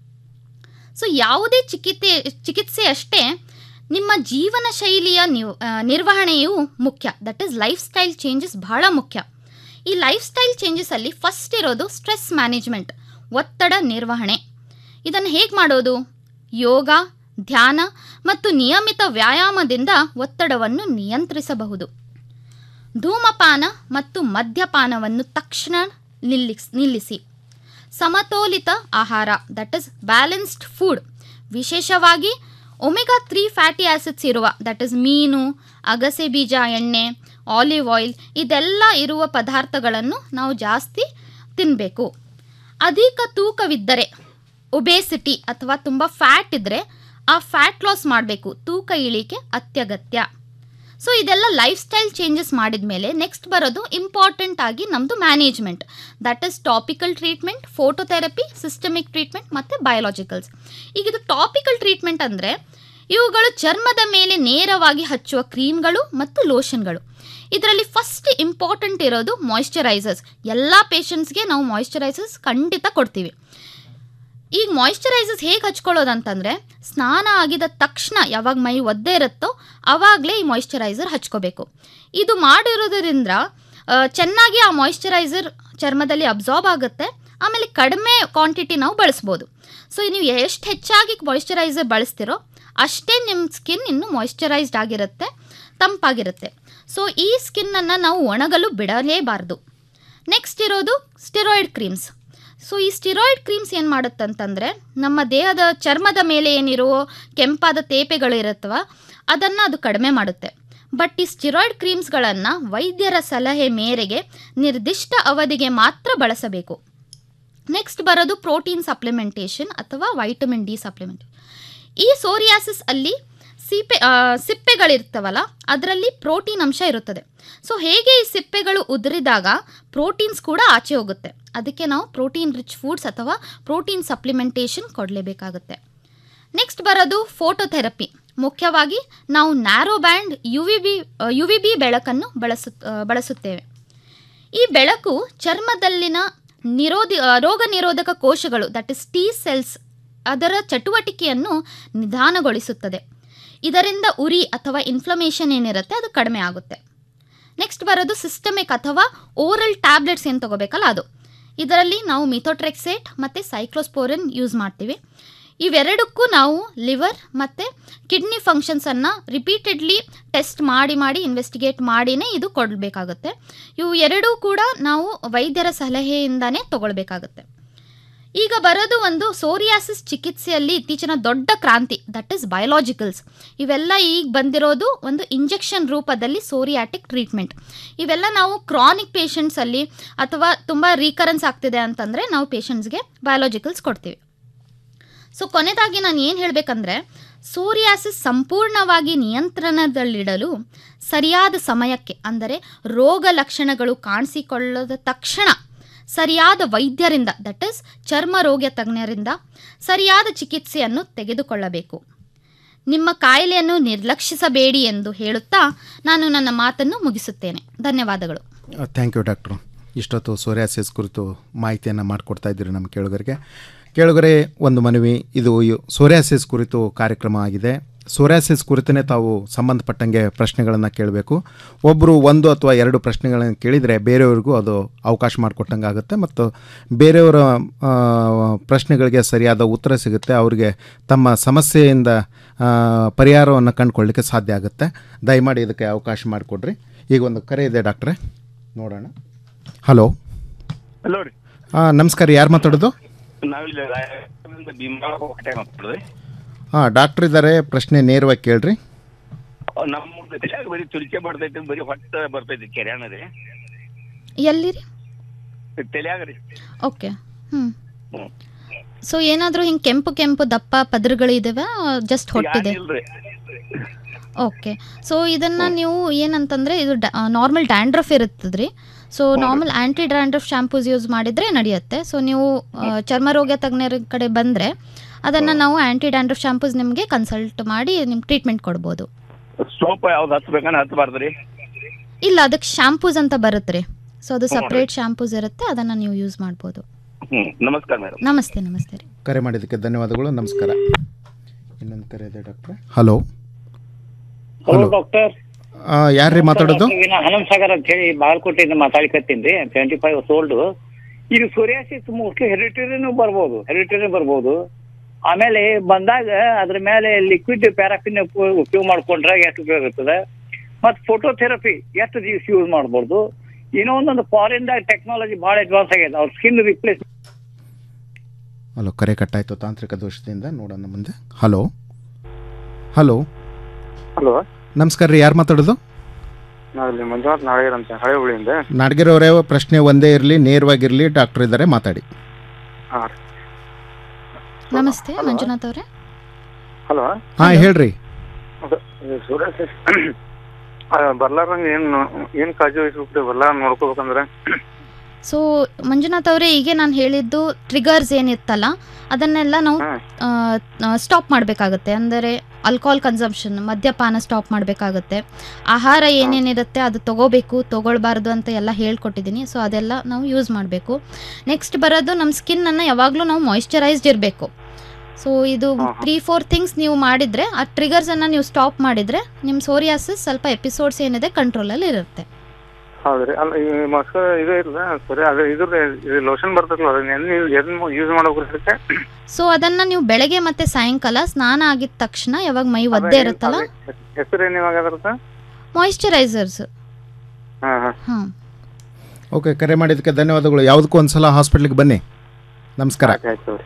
ಸೊ ಯಾವುದೇ ಚಿಕಿತ್ಸೆ ಚಿಕಿತ್ಸೆ ಅಷ್ಟೇ ನಿಮ್ಮ ಜೀವನ ಶೈಲಿಯ ನಿವ್ ಆ, ನಿರ್ವಹಣೆಯು ಮುಖ್ಯ that is lifestyle changes ಬಹಳ ಮುಖ್ಯ ಈ ಲೈಫ್ ಸ್ಟೈಲ್ ಚೇಂಜಸಲ್ಲಿ ಫಸ್ಟ್ ಇರೋದು ಸ್ಟ್ರೆಸ್ ಮ್ಯಾನೇಜ್ಮೆಂಟ್ ಒತ್ತಡ ನಿರ್ವಹಣೆ ಇದನ್ನು ಹೇಗೆ ಮಾಡೋದು ಯೋಗ ಧ್ಯಾನ ಮತ್ತು ನಿಯಮಿತ ವ್ಯಾಯಾಮದಿಂದ ಒತ್ತಡವನ್ನು ನಿಯಂತ್ರಿಸಬಹುದು ಧೂಮಪಾನ ಮತ್ತು ಮದ್ಯಪಾನವನ್ನು ತಕ್ಷಣ ನಿಲ್ಲಿಸ್ ನಿಲ್ಲಿಸಿ ಸಮತೋಲಿತ ಆಹಾರ ದಟ್ ಇಸ್ ಬ್ಯಾಲೆನ್ಸ್ಡ್ ಫುಡ್ ವಿಶೇಷವಾಗಿ ಒಮೆಗಾ ತ್ರೀ ಫ್ಯಾಟಿ ಆಸಿಡ್ಸ್ ಇರುವ ದಟ್ ಇಸ್ ಮೀನು ಅಗಸೆ ಬೀಜ ಎಣ್ಣೆ ಆಲಿವ್ ಆಯಿಲ್ ಇದೆಲ್ಲ ಇರುವ ಪದಾರ್ಥಗಳನ್ನು ನಾವು ಜಾಸ್ತಿ ತಿನ್ನಬೇಕು ಅಧಿಕ ತೂಕವಿದ್ದರೆ ಒಬೇಸಿಟಿ ಅಥವಾ ತುಂಬ ಫ್ಯಾಟ್ ಇದ್ದರೆ ಆ ಫ್ಯಾಟ್ ಲಾಸ್ ಮಾಡಬೇಕು ತೂಕ ಇಳಿಕೆ ಅತ್ಯಗತ್ಯ ಸೊ ಇದೆಲ್ಲ ಲೈಫ್ ಸ್ಟೈಲ್ ಚೇಂಜಸ್ ಮಾಡಿದ ಮೇಲೆ ನೆಕ್ಸ್ಟ್ ಬರೋದು ಇಂಪಾರ್ಟೆಂಟ್ ಆಗಿ ನಮ್ಮದು management that is topical treatment phototherapy systemic treatment ಮತ್ತು ಬಯೋಲಾಜಿಕಲ್ಸ್ ಈಗ ಇದು ಟಾಪಿಕಲ್ ಟ್ರೀಟ್ಮೆಂಟ್ ಅಂದರೆ ಇವುಗಳು ಚರ್ಮದ ಮೇಲೆ ನೇರವಾಗಿ ಹಚ್ಚುವ ಕ್ರೀಮ್ಗಳು ಮತ್ತು ಲೋಷನ್ಗಳು ಇದರಲ್ಲಿ ಫಸ್ಟ್ ಇಂಪಾರ್ಟೆಂಟ್ ಇರೋದು ಮಾಯಿಶ್ಚರೈಸರ್ಸ್ ಎಲ್ಲ ಪೇಷಂಟ್ಸ್ಗೆ ನಾವು ಮಾಯಿಶ್ಚರೈಸರ್ಸ್ ಖಂಡಿತ ಕೊಡ್ತೀವಿ ಈಗ ಮಾಯಿಶ್ಚರೈಸರ್ಸ್ ಹೇಗೆ ಹಚ್ಕೊಳ್ಳೋದಂತಂದರೆ ಸ್ನಾನ ಆಗಿದ ತಕ್ಷಣ ಯಾವಾಗ ಮೈ ಒದ್ದೆ ಇರುತ್ತೋ ಆವಾಗಲೇ ಈ ಮಾಯಿಶ್ಚರೈಸರ್ ಹಚ್ಕೋಬೇಕು ಇದು ಮಾಡಿರೋದ್ರಿಂದ ಆ, ಚೆನ್ನಾಗಿ ಆ ಮಾಯಿಶ್ಚರೈಸರ್ ಚರ್ಮದಲ್ಲಿ ಅಬ್ಸಾರ್ಬ್ ಆಗುತ್ತೆ ಆಮೇಲೆ ಕಡಿಮೆ ಕ್ವಾಂಟಿಟಿ ನಾವು ಬಳಸ್ಬೋದು ಸೊ ನೀವು ಎಷ್ಟು ಹೆಚ್ಚಾಗಿ ಮಾಯಿಶ್ಚರೈಸರ್ ಬಳಸ್ತಿರೋ ಅಷ್ಟೇ ನಿಮ್ಮ ಸ್ಕಿನ್ ಇನ್ನು ಮಾಯಿಶ್ಚರೈಸ್ಡ್ ಆಗಿರುತ್ತೆ ತಂಪಾಗಿರುತ್ತೆ ಸೊ ಈ ಸ್ಕಿನ್ನನ್ನು ನಾವು ಒಣಗಲು ಬಿಡಲೇಬಾರ್ದು ನೆಕ್ಸ್ಟ್ ಇರೋದು ಸ್ಟೆರಾಯ್ಡ್ ಕ್ರೀಮ್ಸ್ ಸೊ ಈ ಸ್ಟಿರಾಯ್ಡ್ ಕ್ರೀಮ್ಸ್ ಏನು ಮಾಡುತ್ತಂತಂದರೆ ನಮ್ಮ ದೇಹದ ಚರ್ಮದ ಮೇಲೆ ಏನಿರೋ ಕೆಂಪಾದ ತೇಪೆಗಳು ಇರುತ್ತವ ಅದನ್ನು ಅದು ಕಡಿಮೆ ಮಾಡುತ್ತೆ ಬಟ್ ಈ ಸ್ಟಿರಾಯ್ಡ್ ಕ್ರೀಮ್ಸ್ಗಳನ್ನು ವೈದ್ಯರ ಸಲಹೆ ಮೇರೆಗೆ ನಿರ್ದಿಷ್ಟ ಅವಧಿಗೆ ಮಾತ್ರ ಬಳಸಬೇಕು ನೆಕ್ಸ್ಟ್ ಬರೋದು ಪ್ರೋಟೀನ್ ಸಪ್ಲಿಮೆಂಟೇಷನ್ ಅಥವಾ ವೈಟಮಿನ್ ಡಿ ಸಪ್ಲಿಮೆಂಟ್ ಈ ಸೋರಿಯಾಸಿಸ್ ಅಲ್ಲಿ ಸೀಪೆ ಆ, ಸಿಪ್ಪೆಗಳಿರ್ತವಲ್ಲ ಅದರಲ್ಲಿ ಪ್ರೋಟೀನ್ ಅಂಶ ಇರುತ್ತದೆ ಸೊ ಹೇಗೆ ಈ ಸಿಪ್ಪೆಗಳು ಉದುರಿದಾಗ ಪ್ರೋಟೀನ್ಸ್ ಕೂಡ ಆಚೆ ಹೋಗುತ್ತೆ ಅದಕ್ಕೆ ನಾವು ಪ್ರೋಟೀನ್ ರಿಚ್ ಫುಡ್ಸ್ ಅಥವಾ ಪ್ರೋಟೀನ್ ಸಪ್ಲಿಮೆಂಟೇಷನ್ ಕೊಡಲೇಬೇಕಾಗುತ್ತೆ ನೆಕ್ಸ್ಟ್ ಬರೋದು ಫೋಟೋಥೆರಪಿ ಮುಖ್ಯವಾಗಿ ನಾವು narrow band U V B U V B ಬೆಳಕನ್ನು ಬಳಸು ಬಳಸುತ್ತೇವೆ ಈ ಬೆಳಕು ಚರ್ಮದಲ್ಲಿನ ನಿರೋಧಿ ಆ, ರೋಗ ನಿರೋಧಕ ಕೋಶಗಳು ದಟ್ ಇಸ್ ಟಿ ಸೆಲ್ಸ್ ಅದರ ಚಟುವಟಿಕೆಯನ್ನು ನಿಧಾನಗೊಳಿಸುತ್ತದೆ ಇದರಿಂದ ಉರಿ ಅಥವಾ ಇನ್ಫ್ಲಮೇಷನ್ ಏನಿರುತ್ತೆ ಅದು ಕಡಿಮೆ ಆಗುತ್ತೆ ನೆಕ್ಸ್ಟ್ ಬರೋದು ಸಿಸ್ಟಮಿಕ್ ಅಥವಾ ಓರಲ್ ಟ್ಯಾಬ್ಲೆಟ್ಸ್ ಏನು ತಗೋಬೇಕಲ್ಲ ಅದು ಇದರಲ್ಲಿ ನಾವು ಮಿಥೋಟ್ರೆಕ್ಸೇಟ್ ಮತ್ತು ಸೈಕ್ಲೋಸ್ಪೋರಿನ್ ಯೂಸ್ ಮಾಡ್ತೀವಿ ಇವೆರಡಕ್ಕೂ ನಾವು ಲಿವರ್ ಮತ್ತು ಕಿಡ್ನಿ ಫಂಕ್ಷನ್ಸನ್ನು ರಿಪೀಟೆಡ್ಲಿ ಟೆಸ್ಟ್ ಮಾಡಿ ಮಾಡಿ ಇನ್ವೆಸ್ಟಿಗೇಟ್ ಮಾಡಿನೇ ಇದು ಕೊಡಬೇಕಾಗುತ್ತೆ ಇವು ಎರಡೂ ಕೂಡ ನಾವು ವೈದ್ಯರ ಸಲಹೆಯಿಂದನೇ ತಗೊಳ್ಬೇಕಾಗುತ್ತೆ ಈಗ ಬರೋದು ಒಂದು ಸೋರಿಯಾಸಿಸ್ ಚಿಕಿತ್ಸೆಯಲ್ಲಿ ಇತ್ತೀಚಿನ ದೊಡ್ಡ ಕ್ರಾಂತಿ ದಟ್ ಇಸ್ ಬಯೋಲಾಜಿಕಲ್ಸ್ ಇವೆಲ್ಲ ಈಗ ಬಂದಿರೋದು ಒಂದು ಇಂಜೆಕ್ಷನ್ ರೂಪದಲ್ಲಿ ಸೋರಿಯಾಟಿಕ್ ಟ್ರೀಟ್ಮೆಂಟ್ ಇವೆಲ್ಲ ನಾವು ಕ್ರಾನಿಕ್ ಪೇಷಂಟ್ಸಲ್ಲಿ ಅಥವಾ ತುಂಬ ರೀಕರೆನ್ಸ್ ಆಗ್ತಿದೆ ಅಂತಂದರೆ ನಾವು ಪೇಷಂಟ್ಸ್ಗೆ ಬಯೋಲಾಜಿಕಲ್ಸ್ ಕೊಡ್ತೀವಿ ಸೊ ಕೊನೆಯದಾಗಿ ನಾನು ಏನು ಹೇಳಬೇಕಂದ್ರೆ ಸೋರಿಯಾಸಿಸ್ ಸಂಪೂರ್ಣವಾಗಿ ನಿಯಂತ್ರಣದಲ್ಲಿಡಲು ಸರಿಯಾದ ಸಮಯಕ್ಕೆ ಅಂದರೆ ರೋಗ ಲಕ್ಷಣಗಳು ಕಾಣಿಸಿಕೊಳ್ಳದ ತಕ್ಷಣ ಸರಿಯಾದ ವೈದ್ಯರಿಂದ ದಟ್ ಇಸ್ ಚರ್ಮ ರೋಗ ತಜ್ಞರಿಂದ ಸರಿಯಾದ ಚಿಕಿತ್ಸೆಯನ್ನು ತೆಗೆದುಕೊಳ್ಳಬೇಕು ನಿಮ್ಮ ಕಾಯಿಲೆಯನ್ನು ನಿರ್ಲಕ್ಷಿಸಬೇಡಿ ಎಂದು ಹೇಳುತ್ತಾ ನಾನು ನನ್ನ ಮಾತನ್ನು ಮುಗಿಸುತ್ತೇನೆ ಧನ್ಯವಾದಗಳು ಥ್ಯಾಂಕ್ ಯು ಡಾಕ್ಟ್ರು ಇಷ್ಟೊತ್ತು ಸೋರಿಯಾಸಿಸ್ ಕುರಿತು ಮಾಹಿತಿಯನ್ನು ಮಾಡಿಕೊಡ್ತಾ ಇದ್ದೀರಿ ನಮ್ಮ ಕೇಳುಗರಿಗೆ ಕೇಳುಗರೆ ಒಂದು ಮನವಿ ಇದು ಯು- ಸೋರಿಯಾಸಿಸ್ ಕುರಿತು ಕಾರ್ಯಕ್ರಮ ಆಗಿದೆ ಸೋರಿಯಾಸಿಸ್ ಕುರಿತೇ ತಾವು ಸಂಬಂಧಪಟ್ಟಂಗೆ ಪ್ರಶ್ನೆಗಳನ್ನು ಕೇಳಬೇಕು ಒಬ್ಬರು ಒಂದು ಅಥವಾ ಎರಡು ಪ್ರಶ್ನೆಗಳನ್ನು ಕೇಳಿದರೆ ಬೇರೆಯವ್ರಿಗೂ ಅದು ಅವಕಾಶ ಮಾಡಿಕೊಟ್ಟಂಗೆ ಆಗುತ್ತೆ ಮತ್ತು ಬೇರೆಯವರ ಆ, ಪ್ರಶ್ನೆಗಳಿಗೆ ಸರಿಯಾದ ಉತ್ತರ ಸಿಗುತ್ತೆ ಅವರಿಗೆ ತಮ್ಮ ಸಮಸ್ಯೆಯಿಂದ ಆ, ಪರಿಹಾರವನ್ನು ಕಂಡುಕೊಳ್ಳಿಕ್ಕೆ ಸಾಧ್ಯ ಆಗುತ್ತೆ ದಯಮಾಡಿ ಇದಕ್ಕೆ ಅವಕಾಶ ಮಾಡಿಕೊಡ್ರಿ ಈಗ ಒಂದು ಕರೆ ಇದೆ ಡಾಕ್ಟ್ರೆ ನೋಡೋಣ ಹಲೋ ಹಲೋ ರೀ ಹಾಂ ನಮಸ್ಕಾರ ಯಾರು ಮಾತಾಡೋದು ನಾವಿಲ್ಲಿ ರಾಯಚೂರಿಂದ ಭೀಮರಾವ್ ಹೊಟ್ಟೆ ಮಾತಾಡೋದು ಹಾಂ ಡಾಕ್ಟ್ರ್ ಇದ್ದಾರೆ ಪ್ರಶ್ನೆ ನೇರವಾಗಿ ಕೇಳ್ರಿ ನಮ್ಮ ತಲೆಯಾಗ ಬರೀ ತುಳಿಕೆ ಬರ್ತೈತಿ ಬರೀ ಹೊಟ್ಟೆ ಬರ್ತೈತಿ ಕೆರ್ಯಾನ ರೀ ಎಲ್ಲಿರಿ ತಲೆಯಾಗ ರೀ ಓಕೆ ಹ್ಞೂ ಸೊ ಏನಾದರೂ ಹಿಂಗೆ ಕೆಂಪು ಕೆಂಪು ದಪ್ಪ ಪದರುಗಳಿದಾವೆ ಜಸ್ಟ್ ಹೊಟ್ಟಿದೆ ಇಲ್ರಿ ಓಕೆ ಸೊ ಇದನ್ನು ನೀವು ಏನಂತಂದರೆ ಇದು ನಾರ್ಮಲ್ ಡ್ಯಾಂಡ್ರಫ್ ಇರುತ್ತದ್ರಿ so normal anti dandruff shampoos use ಮಾಡಿದರೆ ನಡೆಯುತ್ತೆ ಸೊ ನೀವು ಆ, ಚರ್ಮರೋಗ ತಜ್ಞರ ಕಡೆ ಬಂದರೆ ಅದನ್ನು ನಾವು ಆ್ಯಂಟಿ ಡ್ಯಾಂಡ್ರಫ್ ಶಾಂಪೂಸ್ ನಿಮಗೆ ಕನ್ಸಲ್ಟ್ ಮಾಡಿ ನಿಮ್ಗೆ ಟ್ರೀಟ್ಮೆಂಟ್ ಕೊಡ್ಬೋದು ಸೋಪ್ ಯಾವ್ದು ಹಚ್ಬೇಕನ್ನ ಹಚ್ಚಬಾರ್ದು ರೀ ಇಲ್ಲ ಅದಕ್ಕೆ ಶಾಂಪೂಸ್ ಅಂತ ಬರುತ್ತೆ ರೀ ಸೊ ಅದು ಹ್ಞೂ ರೀ. ಸಪ್ರೇಟ್ ಶಾಂಪೂಸ್ ಇರುತ್ತೆ ಅದನ್ನು ನೀವು ಯೂಸ್ ಮಾಡ್ಬೋದು ಹ್ಞೂ ನಮಸ್ಕಾರ ಮೇಡಮ್ ನಮಸ್ತೆ ನಮಸ್ತೆ ರೀ ಕರೆ ಮಾಡಿದ್ದಕ್ಕೆ ಧನ್ಯವಾದಗಳು ನಮಸ್ಕಾರ ಇನ್ನೊಂದು ಕರೆ ಇದೆ ಡಾಕ್ಟ್ರೆ ಹಲೋ ಹಲೋ ಡಾಕ್ಟರ್ ಯಾರ್ರೀ ಮಾತಾಡೋದು ಹನುಮ್ ಸಾಗರ್ ಅಂತ ಹೇಳಿ ಬಾಗಲಕೋಟೆಯಿಂದ ಮಾತಾಡ್ಕತ್ತೀನಿ ರೀ ಟ್ವೆಂಟಿ ಫೈವ್ ಓಲ್ಡ್ ಇದು ಸೋರಿಯಾಸಿಸ್ ಮೋಸ್ಟ್ಲಿ ಹೆರಿಟರಿನೂ ಬರ್ಬೋದು ಹೆರಿಟರಿ ಬರ್ಬೋದು ಆಮೇಲೆ ಬಂದಾಗ ಅದ್ರ ಮೇಲೆ ಲಿಕ್ವಿಡ್ ಪ್ಯಾರಾಫಿನ್ ಉಪಯೋಗ ಮಾಡ್ಕೊಂಡ್ರೆ ಎಷ್ಟು ಉಪಯೋಗ ಇರ್ತದೆ ಮತ್ತು ಫೋಟೋಥೆರಪಿ ಎಷ್ಟು ದಿವಸ ಯೂಸ್ ಮಾಡ್ಬೋದು ಇನ್ನೂ ಒಂದೊಂದು ಫಾರಿನ್ದಾಗ ಟೆಕ್ನಾಲಜಿ ಭಾಳ ಅಡ್ವಾನ್ಸ್ ಆಗಿದೆ ಅವ್ರ ಸ್ಕಿನ್ ರಿಪ್ಲೇಸ್ ಹಲೋ ಕರೆ ಕಟ್ಟಾಯಿತು ತಾಂತ್ರಿಕ ದೋಷದಿಂದ ನೋಡೋಣ ಮುಂದೆ ಹಲೋ ಹಲೋ ಹಲೋ ನಮಸ್ಕಾರ ರೀ ಯಾರು ಮಾತಾಡೋದು ನಾವಿಲ್ಲಿ ಮಂಜುನಾಥ್ ನಾಳೆಗರ್ ಅಂತ ಹಳೆ ಹುಳಿಯಿಂದ ನಾಡಗಿರವರೇ ಪ್ರಶ್ನೆ ಒಂದೇ ಇರಲಿ ನೇರವಾಗಿರಲಿ ಡಾಕ್ಟರ್ ಇದ್ದಾರೆ ಮಾತಾಡಿ ಹಾಂ ರೀ ನಮಸ್ತೆ ಮಂಜುನಾಥ್ ಅವರೇ ಹಲೋ ಹಾಂ ಹೇಳ್ರಿ ಅದು ಇದು ಸೂರ್ಯಾಸಿಸ್ ಬರ್ಲಾರ್ದಂಗೆ ಏನು ಏನು ಕಾಳಜಿ ವಹಿಸ್ಬೇಕು ಬರ್ಲಾರ ನೋಡ್ಕೋಬೇಕಂದ್ರೆ ಸೊ ಮಂಜುನಾಥ್ ಅವರೇ ಈಗ ನಾನು ಹೇಳಿದ್ದು ಟ್ರಿಗರ್ಸ್ ಏನಿತ್ತಲ್ಲ ಅದನ್ನೆಲ್ಲ ನಾವು ಸ್ಟಾಪ್ ಮಾಡಬೇಕಾಗುತ್ತೆ ಅಂದರೆ ಆಲ್ಕೋಹಾಲ್ ಕನ್ಸಂಪ್ಷನ್ ಮದ್ಯಪಾನ ಸ್ಟಾಪ್ ಮಾಡಬೇಕಾಗುತ್ತೆ ಆಹಾರ ಏನೇನಿರುತ್ತೆ ಅದು ತಗೋಬೇಕು ತಗೊಳ್ಬಾರ್ದು ಅಂತ ಎಲ್ಲ ಹೇಳ್ಕೊಟ್ಟಿದ್ದೀನಿ ಸೊ ಅದೆಲ್ಲ ನಾವು ಯೂಸ್ ಮಾಡಬೇಕು ನೆಕ್ಸ್ಟ್ ಬರೋದು ನಮ್ಮ ಸ್ಕಿನ್ನನ್ನು ಯಾವಾಗಲೂ ನಾವು ಮಾಯಿಶ್ಚರೈಸ್ಡ್ ಇರಬೇಕು ಸೊ ಇದು ತ್ರೀ ಫೋರ್ ಥಿಂಗ್ಸ್ ನೀವು ಮಾಡಿದರೆ ಆ ಟ್ರಿಗರ್ಸನ್ನು ನೀವು ಸ್ಟಾಪ್ ಮಾಡಿದರೆ ನಿಮ್ಮ ಸೋರಿಯಾಸಿಸ್ ಸ್ವಲ್ಪ ಎಪಿಸೋಡ್ಸ್ ಏನಿದೆ ಕಂಟ್ರೋಲಲ್ಲಿ ಇರುತ್ತೆ ಹೌದ್ರಿ ಅಲ್ಲ ಈ ಮಸ್ಕ ಇದು ಇಲ್ಲ ಸರಿ ಅದು ಇದ್ರ ಇದು ಲೋಷನ್ ಬರ್ತೈತಲ್ಲ ಅದನ್ನ ಎಲ್ಲಿ ಎಲ್ಲಿ ಯೂಸ್ ಮಾಡ್ಬೇಕು ಅದಕ್ಕೆ ಸೊ ಅದನ್ನ ನೀವು ಬೆಳಗ್ಗೆ ಮತ್ತೆ ಸಾಯಂಕಾಲ ಸ್ನಾನ ಆಗಿದ ತಕ್ಷಣ ಯಾವಾಗ ಮೈ ಒದ್ದೆ ಇರುತ್ತಲ್ಲ ಹೆಸರು ಏನು ಇವಾಗ ಅದ್ರದ್ದು ಮಾಯಿಶ್ಚರೈಸರ್ಸ್ ಹಾಂ ಹಾಂ ಹಾಂ ಓಕೆ ಕರೆ ಮಾಡಿದ್ದಕ್ಕೆ ಧನ್ಯವಾದಗಳು ಯಾವುದಕ್ಕೂ ಒಂದ್ಸಲ ಹಾಸ್ಪಿಟ್ಲಿಗೆ ಬನ್ನಿ ನಮಸ್ಕಾರ ಆಯ್ತು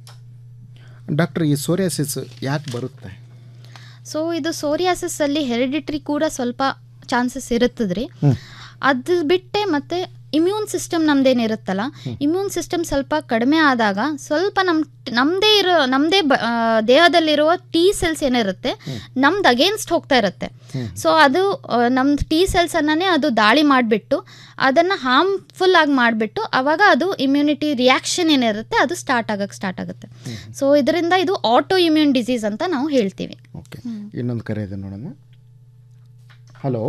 ಡಾಕ್ಟರ್ ಈ ಸೋರಿಯಾಸಿಸ್ ಯಾಕೆ ಬರುತ್ತೆ ಸೊ ಇದು ಸೋರಿಯಾಸಿಸ್ ಅಲ್ಲಿ ಹೆರಿಡಿಟ್ರಿ ಕೂಡ ಸ್ವಲ್ಪ ಚಾನ್ಸಸ್ ಇರುತ್ತದ್ರಿ ಹ್ಮ್. ಅದು ಬಿಟ್ಟೆ ಮತ್ತೆ ಇಮ್ಯೂನ್ ಸಿಸ್ಟಮ್ ನಮ್ದೇನಿರುತ್ತಲ್ಲ ಇಮ್ಯೂನ್ ಸಿಸ್ಟಮ್ ಸ್ವಲ್ಪ ಕಡಿಮೆ ಆದಾಗ ಸ್ವಲ್ಪ ನಮ್ಮ ನಮ್ಮದೇ ಇರೋ ನಮ್ಮದೇ ಬ ಆ, ದೇಹದಲ್ಲಿರುವ ಟಿ ಸೆಲ್ಸ್ ಏನಿರುತ್ತೆ ನಮ್ದು ಅಗೇನ್ಸ್ಟ್ ಹೋಗ್ತಾ ಇರುತ್ತೆ ಸೊ ಅದು ನಮ್ದು ಟಿ ಸೆಲ್ಸನ್ನೇ ಅದು ದಾಳಿ ಮಾಡಿಬಿಟ್ಟು ಅದನ್ನು ಹಾರ್ಮ್ಫುಲ್ ಆಗಿ ಮಾಡಿಬಿಟ್ಟು ಅವಾಗ ಅದು ಇಮ್ಯುನಿಟಿ ರಿಯಾಕ್ಷನ್ ಏನಿರುತ್ತೆ ಅದು ಸ್ಟಾರ್ಟ್ ಆಗಕ್ಕೆ ಸ್ಟಾರ್ಟ್ ಆಗುತ್ತೆ ಸೊ ಇದರಿಂದ ಇದು ಆಟೋ ಇಮ್ಯೂನ್ ಡಿಸೀಸ್ ಅಂತ ನಾವು ಹೇಳ್ತೀವಿ ಇನ್ನೊಂದು ಕರೆ ಇದೆ ನೋಡೋಣ ಹಲೋ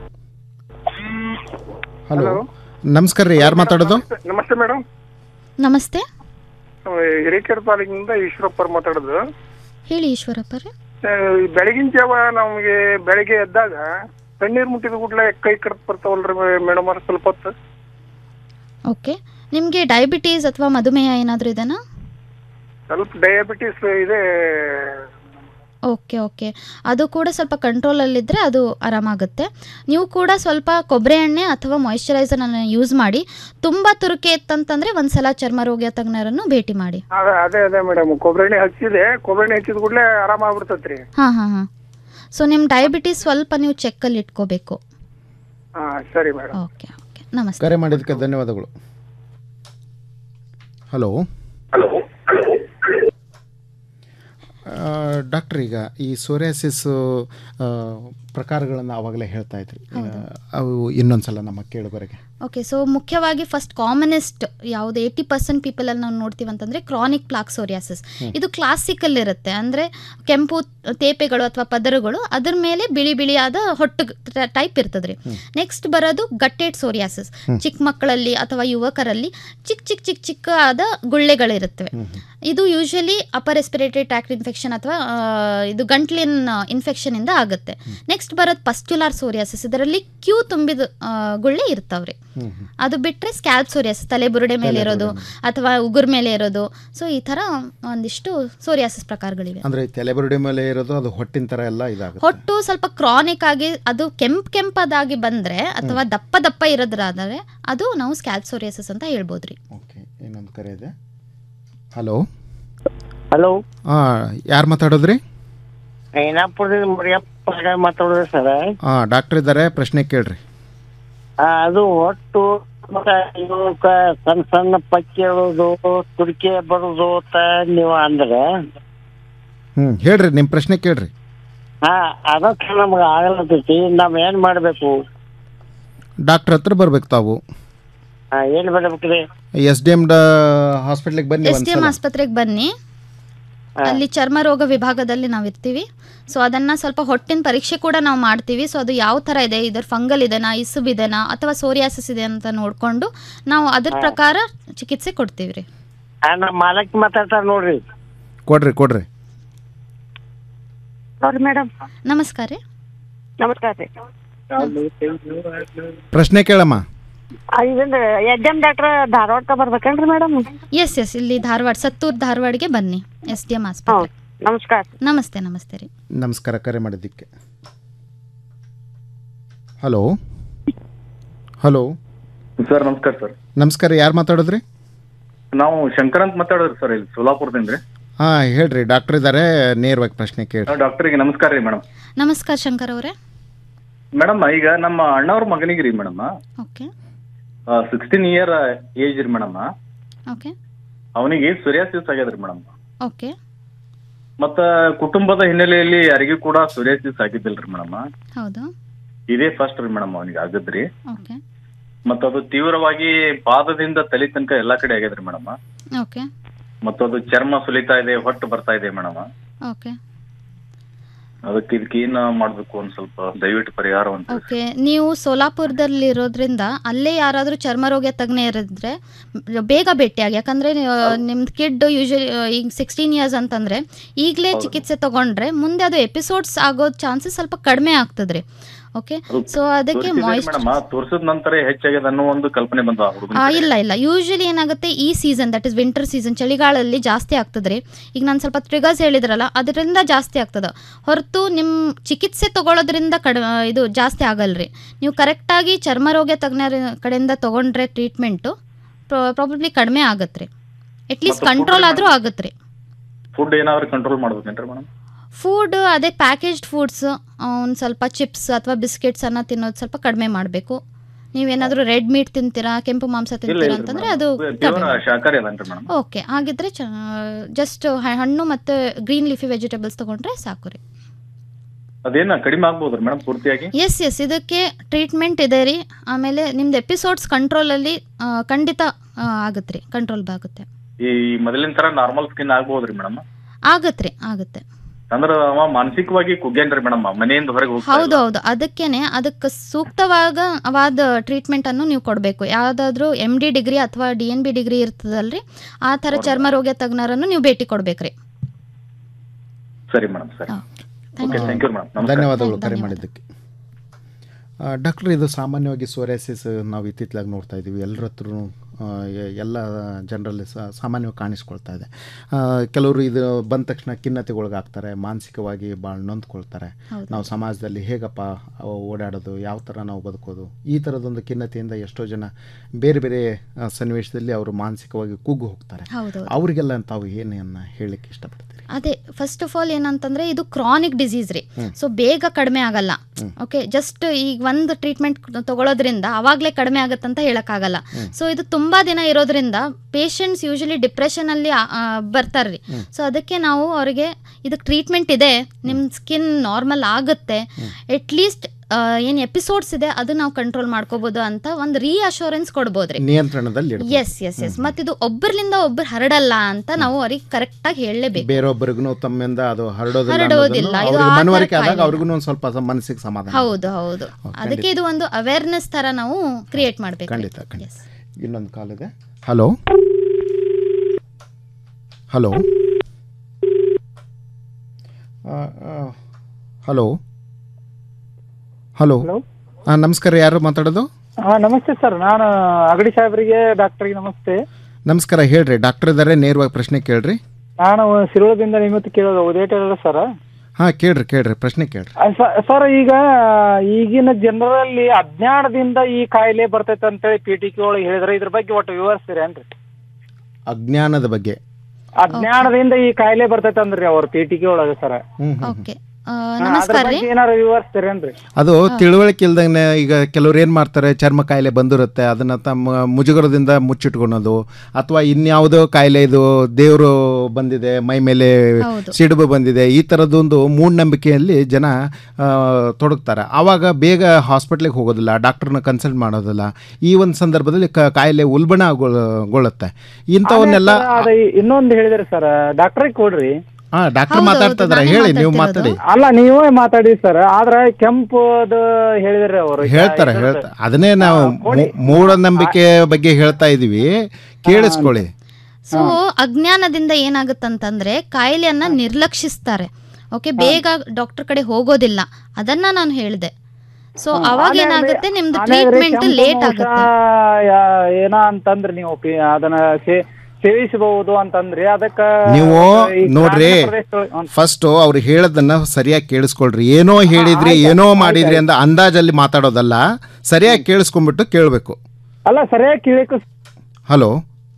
ಹಲೋ ನಮಸ್ಕಾರ ರೀ ಯಾರು ಮಾತಾಡೋದು ನಮಸ್ತೆ ಮೇಡಮ್ ನಮಸ್ತೆ ಹಿರೇಕೆರೆ ತಾಲೂಕಿನಿಂದ ಈಶ್ವರಪ್ಪರ್ ಮಾತಾಡೋದು ಹೇಳಿ ಈಶ್ವರಪ್ಪರೇ ಆ, ಈ ಬೆಳಗಿನ ಜಾವ ನಮಗೆ ಬೆಳಗ್ಗೆ ಎದ್ದಾಗ ತಣ್ಣೀರು ಮುಟ್ಟಿದ ಕೂಡಲೇ ಕೈ ಕಡ್ದು ಬರ್ತಾವಲ್ರಿ ಮೇಡಮ್ ಅವ್ರ ಸ್ವಲ್ಪ ಹೊತ್ತು ಓಕೆ ನಿಮಗೆ ಡಯಾಬಿಟೀಸ್ ಅಥವಾ ಮಧುಮೇಹ ಏನಾದರೂ ಇದೆನಾ ಸ್ವಲ್ಪ ಡಯಾಬಿಟಿಸ್ ಇದೆ ಓಕೆ ಓಕೆ ಅದು ಕೂಡ ಸ್ವಲ್ಪ ಕಂಟ್ರೋಲಲ್ಲಿದ್ದರೆ ಅದು ಆರಾಮಾಗುತ್ತೆ ನೀವು ಕೂಡ ಸ್ವಲ್ಪ ಕೊಬ್ಬರಿ ಎಣ್ಣೆ ಅಥವಾ ಮಾಯಿಶ್ಚರೈಸರನ್ನು ಯೂಸ್ ಮಾಡಿ ತುಂಬ ತುರುಕೆ ಇತ್ತಂತಂದರೆ ಒಂದ್ಸಲ ಚರ್ಮರೋಗ ತಜ್ಞರನ್ನು ಭೇಟಿ ಮಾಡಿ ಅದೇ ಅದೇ ಅದೇ ಮೇಡಮ್ ಕೊಬ್ಬರಿ ಎಣ್ಣೆ ಹಚ್ಚಿದೆ ಕೊಬ್ಬರಿ ಎಣ್ಣೆ ಹಚ್ಚಿದ ಕೂಡಲೇ ಆರಾಮ ಆಗ್ಬಿಡ್ತೈತ್ರಿ ಹಾಂ ಹಾಂ ಹಾಂ ಸೊ ನಿಮ್ಮ ಡಯಾಬಿಟೀಸ್ ಸ್ವಲ್ಪ ನೀವು ಚೆಕ್ಕಲ್ಲಿ ಇಟ್ಕೋಬೇಕು ಹಾ ಸರಿ ಮೇಡಮ್ ಓಕೆ ಓಕೆ ನಮಸ್ತೆ ಕರೆ ಮಾಡಿದ್ದಕ್ಕೆ ಧನ್ಯವಾದಗಳು ಹಲೋ ಡಾಕ್ಟರ್ ಈಗ ಈ ಸೋರಿಯಾಸಿಸ್ ಪ್ರಕಾರಗಳನ್ನು ಆವಾಗಲೇ ಹೇಳ್ತಾ ಇದ್ರಿ ಆ, ಅವು ಇನ್ನೊಂದ್ಸಲ ನಮ್ಮ ಕೇಳುಗರಿಗೆ ಓಕೆ ಸೊ ಮುಖ್ಯವಾಗಿ ಫಸ್ಟ್ ಕಾಮನೆಸ್ಟ್ ಯಾವುದು ಏಯ್ಟಿ ಪರ್ಸೆಂಟ್ ಪೀಪಲಲ್ಲಿ ನಾವು ನೋಡ್ತೀವಿ ಅಂತಂದರೆ ಕ್ರಾನಿಕ್ ಪ್ಲಾಕ್ ಸೋರಿಯಾಸಿಸ್ ಇದು ಕ್ಲಾಸಿಕಲ್ ಇರುತ್ತೆ ಅಂದರೆ ಕೆಂಪು ತೇಪೆಗಳು ಅಥವಾ ಪದರುಗಳು ಅದ್ರ ಮೇಲೆ ಬಿಳಿ ಬಿಳಿಯಾದ ಹೊಟ್ಟು ಟೈಪ್ ಇರ್ತದ್ರಿ ನೆಕ್ಸ್ಟ್ ಬರೋದು ಗಟ್ಟೆಡ್ ಸೋರಿಯಾಸಿಸ್ ಚಿಕ್ಕ ಮಕ್ಕಳಲ್ಲಿ ಅಥವಾ ಯುವಕರಲ್ಲಿ ಚಿಕ್ಕ ಚಿಕ್ಕ ಚಿಕ್ಕ ಚಿಕ್ಕ ಆದ ಗುಳ್ಳೆಗಳಿರುತ್ತವೆ ಇದು usually upper respiratory tract infection ಅಥವಾ ಆ, ಇದು ಗಂಟ್ಲಿನ ಇನ್ಫೆಕ್ಷನ್ ಇಂದ ಆಗುತ್ತೆ ನೆಕ್ಸ್ಟ್ ಬರೋದು ಪಸ್ಟ್ಯುಲಾರ್ ಸೋರಿಯಾಸಿಸ್ ಇದರಲ್ಲಿ ಕ್ಯೂ ತುಂಬಿದ ಆ, ಗುಳ್ಳೆ ಇರ್ತಾವ್ರಿ ಅದು ಬಿಟ್ಟರೆ ಸ್ಕ್ಯಾಲ್ಪ್ ಸೋರಿಯಾಸಿಸ್ ತಲೆ ಬುರುಡೆ ಮೇಲೆ ಇರೋದು ಅಥವಾ ಉಗುರ್ ಮೇಲೆ ಇರೋದು ಸೊ ಈ ಥರ ಒಂದಿಷ್ಟು ಸೋರಿಯಾಸಿಸ್ ಪ್ರಕಾರಗಳಿವೆ ಅಂದರೆ ತಲೆಬುರುಡೆ ಮೇಲೆ ಇರೋದು ಅದು ಹೊಟ್ಟಿನ ಥರ ಎಲ್ಲ ಇದಾಗುತ್ತೆ ಹೊಟ್ಟು ಸ್ವಲ್ಪ ಕ್ರಾನಿಕ್ ಆಗಿ ಅದು ಕೆಂಪ್ ಕೆಂಪದಾಗಿ ಬಂದ್ರೆ ಅಥವಾ ದಪ್ಪ ದಪ್ಪ ಇರೋದ್ರಾದರೆ ಅದು ನಾವು ಸ್ಕ್ಯಾಲ್ಪ್ ಸೋರಿಯಾಸಿಸ್ ಅಂತ ಹೇಳ್ಬೋದ್ರಿ ಓಕೆ ಇನ್ನೊಂದು ಕರೆ ಇದೆ ಹಲೋ ಹಲೋ ಹಾಂ ಯಾರು ಮಾತಾಡೋದ್ರಿ ಏನಾಪುರದಿಂದ ಮುರಿಯಪ್ಪ ಮಾತಾಡೋದು ಸರ್ ಹಾಂ ಡಾಕ್ಟರ್ ಇದ್ದಾರೆ ಪ್ರಶ್ನೆ ಕೇಳ್ರಿ ಅದು ಒಟ್ಟು ಮತ್ತೆ ಇವು ಕ- ಸಣ್ಣ ಸಣ್ಣ ಪಕ್ಕಿ ಹೇಳೋದು ತುಡಿಕೆ ಬರೋದು ಅಂತ ನೀವು ಅಂದ್ರೆ ಹ್ಞೂ ಹೇಳ್ರಿ ನಿಮ್ಮ ಪ್ರಶ್ನೆ ಕೇಳ್ರಿ ಹಾ ಅದಕ್ಕೆ ನಮ್ಗೆ ಆಗಲತ್ತೈತಿ ನಾವ್ ಏನ್ ಮಾಡ್ಬೇಕು ಡಾಕ್ಟ್ರ್ ಹತ್ರ ಬರ್ಬೇಕು ತಾವು ಹಾ ಏನ್ ಮಾಡ್ಬೇಕ್ರಿ ಎಸ್ ಡಿ ಎಮ್ ಡ ಹಾಸ್ಪಿಟ್ಲಿಗೆ ಬನ್ನಿ ಎಸ್ ಡಿ ಎಂ ಒಂದ್ಸಲ ಆಸ್ಪತ್ರೆಗೆ ಬನ್ನಿ ಅಲ್ಲಿ ಚರ್ಮ ರೋಗ ವಿಭಾಗದಲ್ಲಿ ನಾವು ಇರ್ತೀವಿ ಸೊ ಅದನ್ನ ಸ್ವಲ್ಪ ಹೊಟ್ಟಿನ ಪರೀಕ್ಷೆ ಕೂಡ ನಾವು ಮಾಡ್ತೀವಿ ಸೊ ಅದು ಯಾವ ಥರ ಇದೆ ಇದರ ಫಂಗಲ್ ಇದೆನಾ ಇಸುಬ್ ಇದೆನಾ ಅಥವಾ ಸೋರಿಯಾಸಿಸ್ ಇದೆ ಅಂತ ನೋಡಿಕೊಂಡು ನಾವು ಅದ್ರ ಹಾ. ಪ್ರಕಾರ ಚಿಕಿತ್ಸೆ ಕೊಡ್ತೀವಿ ರೀ ಆ, ನಮ್ಮ ಮಾಲಕ್ ಮಾತಾಡ್ತಾರ ನೋಡ್ರಿ ಕೊಡ್ರಿ ಕೊಡ್ರಿ ಅವ್ರಿ ಮೇಡಮ್ ನಮಸ್ಕಾರ ರೀ ನಮಸ್ಕಾರ ರೀ ಪ್ರಶ್ನೆ ಕೇಳಮ್ಮ ಇದಂದ್ರೆ ಎಡ್ಎಂ ಡಾಕ್ಟರ್ ಧಾರವಾಡಕ್ಕೆ ಬರ್ಬೇಕೇನ್ರಿ ಮೇಡಮ್ ಎಸ್ ಎಸ್ ಇಲ್ಲಿ ಧಾರವಾಡ ಸತ್ತೂರ್ ಧಾರವಾಡಿಗೆ ಬನ್ನಿ ಎಸ್ ಡಿ ಎಂ ಆಸ್ಪತ್ರೆ ನಮಸ್ಕಾರ ನಮಸ್ತೆ ನಮಸ್ತೆ ರೀ ನಮಸ್ಕಾರ ಕರೆ ಮಾಡಿದ್ದಕ್ಕೆ ಹಲೋ ಹಲೋ ಸರ್ ನಮಸ್ಕಾರ ಸರ್ ನಮಸ್ಕಾರ ಯಾರು ಮಾತಾಡೋದ್ರಿ ನಾವು ಶಂಕರ್ ಅಂತ ಮಾತಾಡೋದ್ರಿ ಸರ್ ಇಲ್ಲಿ ಸೋಲಾಪುರದಿಂದ ರೀ ಹಾಂ ಹೇಳ್ರಿ ಡಾಕ್ಟರ್ ಇದ್ದಾರೆ ನೇರವಾಗಿ ಪ್ರಶ್ನೆ ಕೇಳಿ ಡಾಕ್ಟರ್ಗೆ ನಮಸ್ಕಾರ ರೀ ಮೇಡಮ್ ನಮಸ್ಕಾರ ಶಂಕರ್ ಅವರೇ ಮೇಡಮ್ ಈಗ ನಮ್ಮ ಅಣ್ಣವ್ರ ಮಗನಿಗೆ ರೀ madam okay sixteen year age ರೀ ಮೇಡಮ್ ಓಕೆ ಅವನಿಗೆ ಸೂರ್ಯಾಸಿಸ್ ಆಗ್ಯದ್ರಿ ಮೇಡಮ್ ಓಕೆ ಮತ್ತ ಕುಟುಂಬದ ಹಿನ್ನೆಲೆಯಲ್ಲಿ ಯಾರಿಗೂ ಕೂಡ ಸೂರ್ಯಾಸಿಸ್ ಆಗಿದ್ದಿಲ್ರಿ ಮೇಡಮ್ ಹೌದು ಇದೇ ಫಸ್ಟ್ ರೀ ಮೇಡಮ್ ಅವನಿಗೆ ಆಗದ್ರಿ ಓಕೆ ಮತ್ತ ಅದು ತೀವ್ರವಾಗಿ ಪಾದದಿಂದ ತಲೆ ತನಕ ಎಲ್ಲಾ ಕಡೆ ಆಗ್ಯದ್ರಿ ಮೇಡಮ್ ಓಕೆ ಮತ್ತು ಅದು ಚರ್ಮ ಸುಲಿತಾ ಇದೆ ಹೊಟ್ಟು ಬರ್ತಾ ಇದೆ ಮೇಡಮ್ ಓಕೆ ಅದಕ್ಕೆ ಇದಕ್ಕೆ ಏನ್ ಮಾಡ್ಬೇಕು ಒಂದ್ ಸ್ವಲ್ಪ ದಯವಿಟ್ಟು ಪರಿಹಾರ ಅಂತ ಓಕೆ ನೀವು ಸೋಲಾಪುರದಲ್ಲಿ ಇರೋದ್ರಿಂದ ಅಲ್ಲೇ ಯಾರಾದರೂ ಚರ್ಮರೋಗ ತಜ್ಞ ಇರಿದ್ರೆ ಬೇಗ ಭೇಟಿಯಾಗಿ ಯಾಕಂದರೆ ನಿಮ್ದು ಕಿಡ್ ಯೂಶಲಿ ಈಗ ಸಿಕ್ಸ್ಟೀನ್ ಇಯರ್ಸ್ ಅಂತಂದರೆ ಈಗಲೇ ಚಿಕಿತ್ಸೆ ತಗೊಂಡ್ರೆ ಮುಂದೆ ಅದು ಎಪಿಸೋಡ್ಸ್ ಆಗೋ ಚಾನ್ಸಸ್ ಸ್ವಲ್ಪ ಕಡಿಮೆ ಆಗ್ತದ್ರಿ ಓಕೆ ಸೊ ಅದಕ್ಕೆ ಮಾಯಿಸ್ಟ್ ಮೇಡಮ್ ತೋರ್ಸಿದ ನಂತರ ಹೆಚ್ಚಾಗ್ಯದ ಅನ್ನೋ ಒಂದು ಕಲ್ಪನೆ ಬಂದ ಹುಡುಗನ ಆ, ಇಲ್ಲ ಇಲ್ಲ ಯೂಶಲಿ ಏನಾಗುತ್ತೆ ಈ season that is winter season ಚಳಿಗಾಲದಲ್ಲಿ ಜಾಸ್ತಿ ಆಗ್ತದ್ರಿ ಈಗ ನಾನು ಸ್ವಲ್ಪ ಟ್ರಿಗರ್ಸ್ ಹೇಳಿದ್ರಲ್ಲ ಅದರಿಂದ ಜಾಸ್ತಿ ಆಗ್ತದೆ ಹೊರತು ನಿಮ್ಮ ಚಿಕಿತ್ಸೆ ತಗೊಳ್ಳೋದ್ರಿಂದ ಕಡ ಇದು ಜಾಸ್ತಿ ಆಗಲ್ರಿ ನೀವು ಕರೆಕ್ಟಾಗಿ ಚರ್ಮರೋಗ ತಜ್ಞರ ಕಡೆಯಿಂದ ತಗೊಂಡ್ರೆ ಟ್ರೀಟ್ಮೆಂಟು ಪ್ರಾಬಬ್ಲಿ ಕಡಿಮೆ ಆಗತ್ತೆ ರೀ ಅಟ್ಲೀಸ್ಟ್ ಮತ್ತೆ ಕಂಟ್ರೋಲ್ food ಆದರೂ ಆಗತ್ತೆ ರೀ ಫುಡ್ ಏನಾದ್ರು ಕಂಟ್ರೋಲ್ ಮಾಡ್ಬೇಕೇನ್ರಿ ಮೇಡಮ್ ಫುಡ್ ಅದೇ ಪ್ಯಾಕೇಜ್ಡ್ ಫುಡ್ಸ್ ಒಂದು ಸ್ವಲ್ಪ ಚಿಪ್ಸ್ ಅಥವಾ ಬಿಸ್ಕೆಟ್ಸನ್ನು ತಿನ್ನೋದು ಸ್ವಲ್ಪ ಕಡಿಮೆ ಮಾಡಬೇಕು ನೀವೇನಾದ್ರೂ ರೆಡ್ ಮೀಟ್ ತಿಂತೀರಾ ಕೆಂಪು ಮಾಂಸ ಇಲ್ಲ ತಿಂತೀರಾ ಇಲ್ಲ ಅಂತಂದ್ರೆ ಅದು ಪ್ಯೂರ್ ಶಾಕಾಹಾರಿ ಅದನ್ರಿ ಮೇಡಮ್ ಓಕೆ ಹಾಗಿದ್ರೆ ಜಸ್ಟ್ ಹಣ್ಣು ಮತ್ತು ಗ್ರೀನ್ ಲೀಫಿ ವೆಜಿಟೇಬಲ್ಸ್ ತಗೊಂಡ್ರೆ ಸಾಕು ರೀ ಅದೇನ ಕಡಿಮೆ ಆಗ್ಬೋದ್ರಿ ಮೇಡಮ್ ಪೂರ್ತಿಯಾಗಿ ಎಸ್ ಎಸ್ ಇದಕ್ಕೆ ಟ್ರೀಟ್ಮೆಂಟ್ ಇದೆ ರೀ ಆಮೇಲೆ ನಿಮ್ದು ಎಪಿಸೋಡ್ಸ್ ಕಂಟ್ರೋಲಲ್ಲಿ ಖಂಡಿತ ಆಗುತ್ತೆ ರೀ ಕಂಟ್ರೋಲ್ ಆಗುತ್ತೆ ಈ ಮೊದಲಿನ ತರ ನಾರ್ಮಲ್ ಸ್ಕಿನ್ ಆಗ್ಬೋದ್ರಿ ಮೇಡಮ್ ಆಗತ್ತೆ ರೀ ಆಗುತ್ತೆ ಅಂದ್ರ ಅವ ಮಾನಸಿಕವಾಗಿ ಕುಗ್ಗೇನ್ರಿ ಮೇಡಮ್ ಮನೆಯಿಂದ ಹೊರಗೆ ಹೋಗ್ತಾ ಹೌದು ಹೌದು ಅದಕ್ಕೇನೆ ಅದಕ್ಕೆ ಸೂಕ್ತವಾಗ ಅವಾದ ಟ್ರೀಟ್ಮೆಂಟ್ ಅನ್ನು ನೀವು ಕೊಡಬೇಕು ಯಾವುದಾದ್ರೂ ಎಮ್ ಡಿ ಡಿಗ್ರಿ ಅಥವಾ ಡಿ ಎನ್ ಬಿ ಡಿಗ್ರಿ ಇರ್ತದಲ್ರಿ ಆ ಥರ ಚರ್ಮ ರೋಗ ತಜ್ಞರನ್ನು ನೀವು ಭೇಟಿ ಕೊಡ್ಬೇಕ್ರಿ ಸರಿ ಮೇಡಮ್ ಸರಿ ಓಕೆ ಥ್ಯಾಂಕ್ ಯು ಮೇಡಮ್ ಧನ್ಯವಾದಗಳು ಕರೆ ಮಾಡಿದ್ದಕ್ಕೆ ಆ, ಡಾಕ್ಟರ್ ಇದು ಸಾಮಾನ್ಯವಾಗಿ ಸೋರಿಯಾಸಿಸ್ ನಾವು ಇತ್ತಿತ್ತಲಾಗಿ ನೋಡ್ತಾ ಇದ್ದೀವಿ ಎಲ್ಲರ ಹತ್ರನೂ ಆ, ಎ- ಎಲ್ಲ ಜನರಲ್ಲಿ ಸ- ಸಾಮಾನ್ಯವಾಗಿ ಕಾಣಿಸ್ಕೊಳ್ತಾ ಇದೆ ಆ, ಕೆಲವರು ಇದು ಬಂದ ತಕ್ಷಣ ಖಿನ್ನತೆಗೊಳಗಾಗ್ತಾರೆ ಮಾನಸಿಕವಾಗಿ ಭಾಳ ನೊಂದ್ಕೊಳ್ತಾರೆ ಹೌದು. ನಾವು ಸಮಾಜದಲ್ಲಿ ಹೇಗಪ್ಪ ಅವು ಓಡಾಡೋದು ಯಾವ ಥರ ನಾವು ಬದುಕೋದು ಈ ಥರದೊಂದು ಖಿನ್ನತೆಯಿಂದ ಎಷ್ಟೋ ಜನ ಬೇರೆ ಬೇರೆ ಆ, ಸನ್ನಿವೇಶದಲ್ಲಿ ಅವರು ಮಾನಸಿಕವಾಗಿ ಕುಗ್ಗು ಹೋಗ್ತಾರೆ ಹೌದು. ಅವರಿಗೆಲ್ಲ ತಾವು ಏನನ್ನ ಹೇಳಲಿಕ್ಕೆ ಇಷ್ಟಪಡ್ತೀರಿ ಅದೇ ಫಸ್ಟ್ ಆಫ್ ಆಲ್ ಏನಂತಂದ್ರೆ ಇದು ಕ್ರಾನಿಕ್ ಡಿಸೀಸ್ ರೀ ಹ್ಮ್. ಸೊ ಬೇಗ ಕಡಿಮೆ ಆಗಲ್ಲ ಓಕೆ ಜಸ್ಟ್ ಈಗ ಒಂದು ಟ್ರೀಟ್ಮೆಂಟ್ ತಗೊಳ್ಳೋದ್ರಿಂದ ಅವಾಗಲೇ ಕಡಿಮೆ ಆಗುತ್ತಂತ ಹೇಳಕ್ಕಾಗಲ್ಲ ಹ್ಮ್. ಸೊ ಇದು ತುಂಬಾ ದಿನ ಇರೋದ್ರಿಂದ ಪೇಷಂಟ್ಸ್ ಯೂಶಲಿ ಡಿಪ್ರೆಷನ್ ಅಲ್ಲಿ ಬರ್ತಾರ್ರಿ ಹ್ಮ್. ಸೊ ಅದಕ್ಕೆ ನಾವು ಅವರಿಗೆ ಇದಕ್ಕೆ ಟ್ರೀಟ್ಮೆಂಟ್ ಇದೆ ನಿಮ್ಮ ಸ್ಕಿನ್ ನಾರ್ಮಲ್ ಆಗುತ್ತೆ ಅಟ್ ಲೀಸ್ಟ್ ಏನು ಎಪಿಸೋಡ್ಸ್ ಇದೆ ಅದು ನಾವು ಕಂಟ್ರೋಲ್ ಮಾಡ್ಕೋಬಹುದು ಅಂತ ಒಂದು ರೀ ಅಶೂರೆನ್ಸ್ ಕೊಡ್ಬೋದ್ರಿ ನಿಯಂತ್ರಣದಲ್ಲಿ ಇಡ್ಬೋದು. ಎಸ್ ಎಸ್ ಎಸ್ ಮತ್ತಿದು ಒಬ್ಬರಿಂದ ಒಬ್ಬರು ಹರಡಲ್ಲ ಅಂತ ನಾವು ಅವ್ರಿಗೆ ಕರೆಕ್ಟಾಗಿ ಹೇಳಲೇಬೇಕು ಬೇರೊಬ್ಬರಿಗೂ ತಮ್ಮಿಂದ ಅದು ಹರಡೋದಿಲ್ಲ ಹರಡೋದಿಲ್ಲ. ಅನ್ನೋದನ್ನು ಇದು ಅವ್ರಿಗೆ ಆ ಥರ ಮನವರಿಕೆ ಆದಾಗ ಕಾಯಿಲೆ. ಅವ್ರಿಗೂ ಒಂದು ಸ್ವಲ್ಪ ಸ- ಮನಸ್ಸಿಗೆ ಸಮಾಧಾನ ಹೌದು ಹೌದು ಅದಕ್ಕೆ ಇದು ಒಂದು ಅವೇರ್ನೆಸ್ ತರ ನಾವು ಕ್ರಿಯೇಟ್ ಮಾಡ್ಬೇಕು ಖಂಡಿತ ಖಂಡಿತ ಇನ್ನೊಂದು ಕಾಲ್ ಇದೆ ಹಲೋ ಹಲೋ ಹಲೋ ಹಲೋ ಹಾಂ ನಮಸ್ಕಾರ ಯಾರು ಮಾತಾಡೋದು ಹಾ ನಮಸ್ತೆ ಸರ್ ನಾನು ಅಗಡಿ ಸಾಹೇಬರಿಗೆ ಡಾಕ್ಟರ್ಗೆ ನಮಸ್ತೆ ನಮಸ್ಕಾರ ಹೇಳ್ರಿ ಡಾಕ್ಟರ್ ಇದ್ದಾರೆ ನೇರವಾಗಿ ಪ್ರಶ್ನೆ ಕೇಳ್ರಿ ನಾನು ಶಿರೋಳದಿಂದ ನಿಮ್ಮತ್ತು ಕೇಳೋದು ಉದಯಟಲ್ಲ ಸರ್ ಹಾಂ ಕೇಳ್ರಿ ಕೇಳ್ರಿ ಪ್ರಶ್ನೆ ಕೇಳ್ರಿ ಸರ್ ಈಗ ಈಗಿನ ಜನರಲ್ಲಿ ಅಜ್ಞಾನದಿಂದ ಈ ಕಾಯಿಲೆ ಬರ್ತೈತೆ ಅಂತೇಳಿ ಪಿ ಟಿ ಒಳಗೆ ಹೇಳಿದ್ರೆ ಇದ್ರ ಬಗ್ಗೆ ಒಟ್ಟು ವಿವರಿಸ್ತೀರೇನ್ರಿ ಅಜ್ಞಾನದ ಬಗ್ಗೆ ಅಜ್ಞಾನದಿಂದ ಈ ಕಾಯಿಲೆ ಬರ್ತೈತೆ ಅಂದ್ರಿ ಅವ್ರ ಪಿ ಟಿ ಒಳಗೆ ಸರ್ ಹ್ಮ್ ಹ್ಮ್ ಓಕೆ ಅದ್ರ ನಮಸ್ಕಾರ ರೀ ಬಗ್ಗೆ ಏನಾರು ವಿವರಿಸ್ತೀರೇನ್ರಿ ಅದು ತಿಳುವಳಿಕೆ ಇಲ್ದಂಗೆ ಈಗ ಕೆಲವ್ರು ಏನು ಮಾಡ್ತಾರೆ ಚರ್ಮ ಕಾಯಿಲೆ ಬಂದಿರುತ್ತೆ ಅದನ್ನು ತಮ್ಮ ಮುಜುಗರದಿಂದ ಮುಚ್ಚಿಟ್ಕೊಳೋದು ಅಥವಾ ಇನ್ಯಾವುದೋ ಕಾಯಿಲೆ ಇದು ದೇವರು ಬಂದಿದೆ ಮೈ ಮೇಲೆ ಹೌದು. ಸಿಡುಬು ಬಂದಿದೆ ಈ ಥರದ್ದೊಂದು ಮೂಢನಂಬಿಕೆಯಲ್ಲಿ ಜನ ಆ, ತೊಡಗ್ತಾರೆ ಆವಾಗ ಬೇಗ ಹಾಸ್ಪಿಟ್ಲಿಗೆ ಹೋಗೋದಿಲ್ಲ ಡಾಕ್ಟರ್ನ ಕನ್ಸಲ್ಟ್ ಮಾಡೋದಿಲ್ಲ ಈ ಒಂದು ಸಂದರ್ಭದಲ್ಲಿ ಕ- ಕಾಯಿಲೆ ಉಲ್ಬಣಗೊಳ್ಳುತ್ತೆ ಇಂಥವನ್ನೆಲ್ಲ ಅದ ಇನ್ನೊಂದು ಹೇಳಿದ್ರಿ ಸರ್ ಡಾಕ್ಟ್ರಿಗೆ ಕೊಡ್ರಿ ಹಾಂ ಡಾಕ್ಟರ್ ಮಾತಾಡ್ತಾ ಇದಾರೆ ಹೇಳಿ ನೀವು ಮಾತಾಡಿ ಅಲ್ಲ ನೀವೇ ಮಾತಾಡಿ ಸರ್ ಆದ್ರೆ ಕೆಂಪುದು ಹೇಳಿದ್ರಿ ಅವರು ಹೇಳ್ತಾರೆ ಹೇಳ್ತಾರೆ ಅದನ್ನೇ ನಾವು ಮೂ- ಮೂಢನಂಬಿಕೆ ಬಗ್ಗೆ ಹೇಳ್ತಾ ಇದೀವಿ ಕೇಳಿಸ್ಕೊಳ್ಳಿ ಸೊ ಅಜ್ಞಾನದಿಂದ ಏನಾಗುತ್ತಂತಂದ್ರೆ ಕಾಯಿಲೆಯನ್ನ ನಿರ್ಲಕ್ಷಿಸ್ತಾರೆ ಓಕೆ ಬೇಗ ಡಾಕ್ಟರ್ ಕಡೆ ಹೋಗೋದಿಲ್ಲ ಅದನ್ನ ನಾನು ಹೇಳಿದೆ ಸೊ ಅವಾಗ ಏನಾಗುತ್ತೆ ನಿಮ್ದು ಟ್ರೀಟ್ಮೆಂಟ್ ಲೇಟ್ ಆಗುತ್ತೆ ಏನ ಅಂತಂದ್ರಿ ನೀವು ಪಿ- ಅದನ್ನ ಸೇ- ಸೇವಿಸಬಹುದು ಅಂತಂದ್ರಿ ಅದಕ್ಕ ನೀವು ಈ ನೋಡ್ರಿ ಗ್ರಾಮೀಣ ಪ್ರದೇಶದೊಳಗೆ- ಹ್ಮ್. ಫಸ್ಟ್ ಅವ್ರು ಹೇಳೋದನ್ನ ಸರಿಯಾಗಿ ಕೇಳಿಸ್ಕೊಳ್ರಿ ಏನೋ ಹೇಳಿದ್ರಿ ಏನೋ ಮಾಡಿದ್ರಿ ಅಂತ ಅಂದಾಜಲ್ಲಿ ಮಾತಾಡೋದಲ್ಲ ಸರಿಯಾಗಿ ಕೇಳಿಸ್ಕೊಂಡ್ಬಿಟ್ಟು ಕೇಳಬೇಕು ಅಲ್ಲ ಸರಿಯಾಗಿ ಕೇಳಕ್ಕೆ ಹಲೋ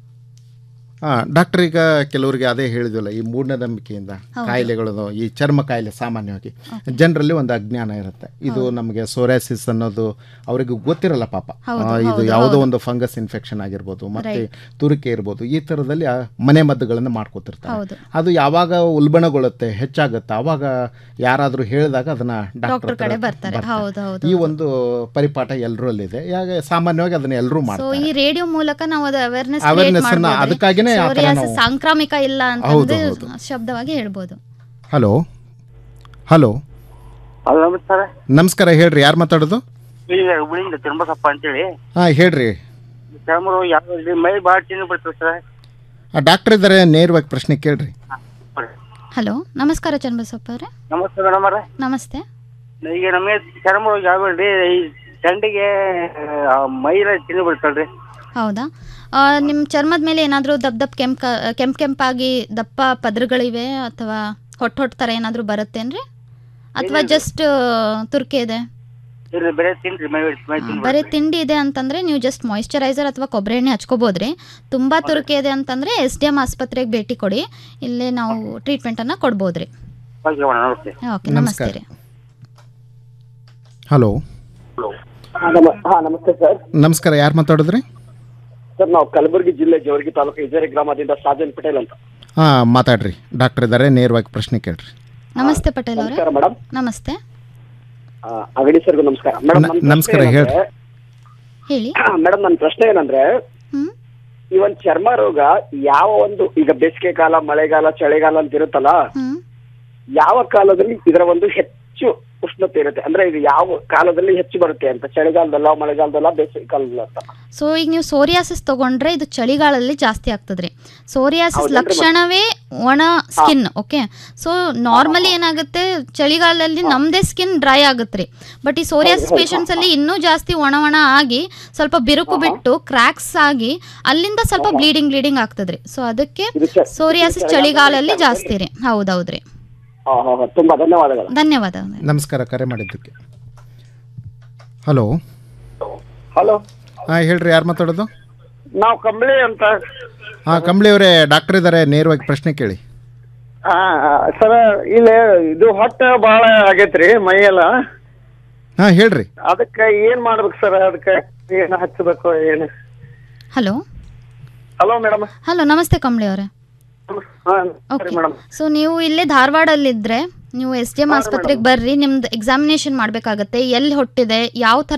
ಹಾಂ ಡಾಕ್ಟರ್ ಈಗ ಕೆಲವರಿಗೆ ಅದೇ ಹೇಳಿದ್ವಲ್ಲ ಈ ಮೂಢನಂಬಿಕೆಯಿಂದ ಹೌದು. ಕಾಯಿಲೆಗಳು ಈ ಚರ್ಮ ಕಾಯಿಲೆ ಸಾಮಾನ್ಯವಾಗಿ ಜನರಲ್ಲಿ ಒಂದು ಅಜ್ಞಾನ ಇರುತ್ತೆ ಇದು ನಮಗೆ ಸೋರಾಸಿಸ್ ಅನ್ನೋದು ಅವರಿಗೆ ಗೊತ್ತಿರಲ್ಲ ಪಾಪ ಹೌದು, ಆ, ಇದು ಹೌದು, ಯಾವುದೋ ಹೌದು. ಒಂದು ಫಂಗಸ್ ಇನ್ಫೆಕ್ಷನ್ ಆಗಿರ್ಬೋದು ಮತ್ತೆ Right. ತುರಿಕೆ ಇರ್ಬೋದು ಈ ಥರದಲ್ಲಿ ಆ ಮನೆ ಮದ್ದುಗಳನ್ನು ಮಾಡ್ಕೋತಿರ್ತಾರೆ ಹೌದು. ಅದು ಯಾವಾಗ ಉಲ್ಬಣಗೊಳ್ಳುತ್ತೆ ಹೆಚ್ಚಾಗುತ್ತೆ ಅವಾಗ ಯಾರಾದರೂ ಹೇಳಿದಾಗ ಅದನ್ನ ಡಾಕ್ಟರ್ ಡಾಕ್ಟರ್ ಕಡೆ ಬರ್ತಾರೆ ಹೌದು ಹೌದು ಈ ಒಂದು ಪರಿಪಾಠ ಎಲ್ಲರಲ್ಲಿದೆ ಯಾಕೆ ಸಾಮಾನ್ಯವಾಗಿ ಅದನ್ನ ಎಲ್ಲರೂ ಸೊ ಮಾಡ್ತಾರೆ ಈ ರೇಡಿಯೋ ಮೂಲಕ ನಾವು ಅದು ಅವೇರ್ನೆಸ್ Awareness ಅನ್ನ ಅದಕ್ಕಾಗಿನೇ ಆ ಥರ ನಾವು- ಸಾಂಕ್ರಾಮಿಕ ಇಲ್ಲ ಹೌದು, ಅಂತಂದ್ರೆ ಶಬ್ದವಾಗಿ ಹೇಳ್ಬೋದು ಹಲೋ ಹಲೋ ಹಲೋ ನಮಸ್ಕಾರ ನಮಸ್ಕಾರ ಹೇಳ್ರಿ ಯಾರು ಮಾತಾಡೋದು ಈಗ ಹುಬ್ಳಿಯಿಂದ ತಿರುಮಸಪ್ಪ ಅಂತೇಳಿ ಹಾಂ ಹೇಳ್ರಿ ಚರ್ಮ ಯಾವ ಮೈ ಭಾಳ ಚಿನ್ನ ಬಿಡ್ತದೆ ಸರ್ ಆ ಡಾಕ್ಟರ್ ಇದ್ದಾರೆ ನೇರವಾಗಿ ಪ್ರಶ್ನೆ ಕೇಳ್ರಿ ಹಲೋ ನಮಸ್ಕಾರ ಚನ್ನಬಸಪ್ಪ ಅವರೇ ನಮಸ್ತೆ ಮೇಡಮ್ ಅವ್ರೆ ನಮಸ್ತೆ ಈಗ ನಮಗೆ ಚರ್ಮ ರೋಗ ಯಾವ್ರಿ ಈ ಚಂಡಿಗೆ ಆ, ಮೈಲ ಚಿನ್ನ ಬಿಡ್ತಲ್ರಿ ಹೌದಾ ಆ, ನಿಮ್ಮ ಚರ್ಮದ ಮೇಲೆ ಏನಾದರೂ ದಪ್ಪ ದಪ್ಪ ಕೆಂಪ್ ಕೆಂಪ್ ಕೆಂಪಾಗಿ ದಪ್ಪ ಪದರುಗಳಿವೆ ಅಥವಾ ಹೊಟ್ಟು ಹೊಟ್ಟು ಥರ ಏನಾದರೂ ಬರುತ್ತೇನ್ರಿ ಅಥವಾ ಜಸ್ಟ್ ತುರ್ಕೆ ಇದೆ ಇಲ್ಲ ಬೇರೆ ತಿನ್ರಿ ಮೈ ಮೈ ತಿನ್ ಬರೀ ತಿಂಡಿ ಇದೆ ಅಂತಂದ್ರೆ ನೀವು ಜಸ್ಟ್ ಮಾಯಿಶ್ಚರೈಸರ್ ಅಥವಾ ಕೊಬ್ಬರಿ ಎಣ್ಣೆ ಹಚ್ಕೋಬೋದ್ರಿ ತುಂಬಾ ತುರ್ಕೆ ಇದೆ ಅಂತಂದ್ರೆ ಎಸ್ ಡಿ ಎಂ ಆಸ್ಪತ್ರೆಗೆ ಭೇಟಿ ಕೊಡಿ ಇಲ್ಲೇ ನಾವು ಟ್ರೀಟ್ಮೆಂಟ್ ಅನ್ನ ಕೊಡ್ಬೋದ್ರಿ ಓಕೆ ಮೇಡಮ್ ನಮಸ್ತೆ ಓಕೆ ನಮಸ್ತೆ ರೀ ಹಲೋ ಹಾ ನಮಸ್ತೆ ಸರ್ ನಮಸ್ಕಾರ ಯಾರು ಮಾತಾಡಿದ್ರಿ ಸರ್ ನಾವು ಕಲಬುರಗಿ ಜಿಲ್ಲೆ ಜವರ್ಗಿ ತಾಲೂಕು ಇಜೇರಿ ಗ್ರಾಮದಿಂದ ಸಾಜನ್ ಪಟೇಲ್ ಅಂತ ಹಾಂ ಮಾತಾಡ್ರಿ ಡಾಕ್ಟರ್ ಇದ್ದಾರೆ ನೇರವಾಗಿ ಪ್ರಶ್ನೆ ಕೇಳ್ರಿ ನಮಸ್ತೆ ಪಟೇಲ್ ಅವರೇ ನಮಸ್ಕಾರ ಮೇಡಮ್ ನಮಸ್ತೆ ಅಗಡಿ ಸರ್ಗೂ ನಮಸ್ಕಾರ ಮೇಡಮ್ ನ- ನಮಸ್ಕಾರ, ಹೇಳ್ರಿ. ಹೇಳಿ ಮೇಡಮ್ ನನ್ನ ಪ್ರಶ್ನೆ ಏನಂದ್ರೆ ಹ್ಮ್. ಈ ಒಂದ್ ಚರ್ಮ ರೋಗ ಯಾವ ಒಂದು ಈಗ ಬೇಸಿಗೆ ಕಾಲ ಮಳೆಗಾಲ ಚಳಿಗಾಲ ಅಂತ ಇರುತ್ತಲ್ಲ ಯಾವ ಕಾಲದಲ್ಲಿ ಇದರ ಒಂದು ಹೆಚ್ಚು ಉಷ್ಣತೆ ಇರುತ್ತೆ ಅಂದ್ರೆ ಇದು ಯಾವ ಕಾಲದಲ್ಲಿ ಹೆಚ್ಚು ಬರುತ್ತೆ ಅಂತ ಚಳಿಗಾಲದಲ್ಲ ಮಳೆಗಾಲದಲ್ಲ ಬೇಸಿಗೆ ಕಾಲದಲ್ಲ ಅಂತ ಸೊ ಈಗ ನೀವು ಸೋರಿಯಾಸಿಸ್ ತಗೊಂಡ್ರೆ ಇದು ಚಳಿಗಾಲದಲ್ಲಿ ಜಾಸ್ತಿ ಆಗ್ತದ್ರಿ ಸೋರಿಯಾಸಿಸ್ ಹೌದೇನ್ರಿ ಮತ್ತೆ? ಲಕ್ಷಣವೇ ಒಣ ಸ್ಕಿನ್ ಓಕೆ ಸೊ ನಾರ್ಮಲಿ ಏನಾಗುತ್ತೆ ಚಳಿಗಾಲದಲ್ಲಿ ನಮ್ದೇ ಸ್ಕಿನ್ ಡ್ರೈ ಆಗುತ್ತೆ ಬಟ್ ಈ ಸೋರಿಯಾಸಿಸ್ ಹೌದು, ಹೌದು, ಪೇಷಂಟ್ಸ್ ಅಲ್ಲಿ ಇನ್ನೂ ಜಾಸ್ತಿ ಒಣ ಒಣ ಆಗಿ ಸ್ವಲ್ಪ ಬಿರುಕು ಬಿಟ್ಟು ಕ್ರ್ಯಾಕ್ಸ್ ಆಗಿ ಅಲ್ಲಿಂದ ಸ್ವಲ್ಪ ಬ್ಲೀಡಿಂಗ್ ಬ್ಲೀಡಿಂಗ್ ಆಗ್ತದ್ರಿ ಸೊ ಅದಕ್ಕೆ ಸೋರಿಯಾಸಿಸ್ ಇದು ಚಳಿಗಾಲದಲ್ಲಿ ಚಳಿಗಾಲದಲ್ಲಿ ಜಾಸ್ತಿ ರೀ ಹೌದೌದ್ರಿ ಹಾ ಹಾ ಹಾ ತುಂಬಾ ಧನ್ಯವಾದಗಳು ಧನ್ಯವಾದ ನಮಸ್ಕಾರ ಕರೆ ಮಾಡಿದ್ದಕ್ಕೆ ಹಲೋ ಹಲೋ ಹಾಂ ಹೇಳ್ರಿ ಯಾರು ಮಾತಾಡೋದು ನಾವು ಕಂಬಳಿ ಅಂತ ಹಾಂ ಕಂಬಳಿ ಅವರೇ ಡಾಕ್ಟರ್ ಇದ್ದಾರೆ ನೇರವಾಗಿ ಪ್ರಶ್ನೆ ಕೇಳಿ ಹಾ ಸರ್ ಇಲ್ಲಿ ಇದು ಹೊಟ್ಟೆ ಬಹಳ ಆಗೈತ್ರಿ ಮೈಯೆಲ್ಲ ಹಾಂ ಹೇಳ್ರಿ ಅದಕ್ಕೆ ಏನ್ ಮಾಡ್ಬೇಕು ಸರ್ ಅದಕ್ಕೆ ಏನ್ ಹಚ್ಚಬೇಕು ಏನು ಹಲೋ ಹಲೋ ಮೇಡಮ್ ಹಲೋ ನಮಸ್ತೆ ಕಂಬಳಿ ಅವರೇ ಹಾ ಓಕೆ ಸರಿ ಮೇಡಮ್ ಸೊ ನೀವು ಇಲ್ಲೇ ಧಾರವಾಡಲ್ಲಿದ್ದರೆ ನೀವು ಎಸ್ ಡಿ ಎಮ್ ಆಸ್ಪತ್ರೆಗೆ ಬರ್ರಿ ನಿಮ್ದು ಎಕ್ಸಾಮಿನೇಷನ್ ಮಾಡಬೇಕಾಗತ್ತೆ ಎಲ್ಲಿ ಹೊಟ್ಟಿದೆ ಯಾವ ಥರ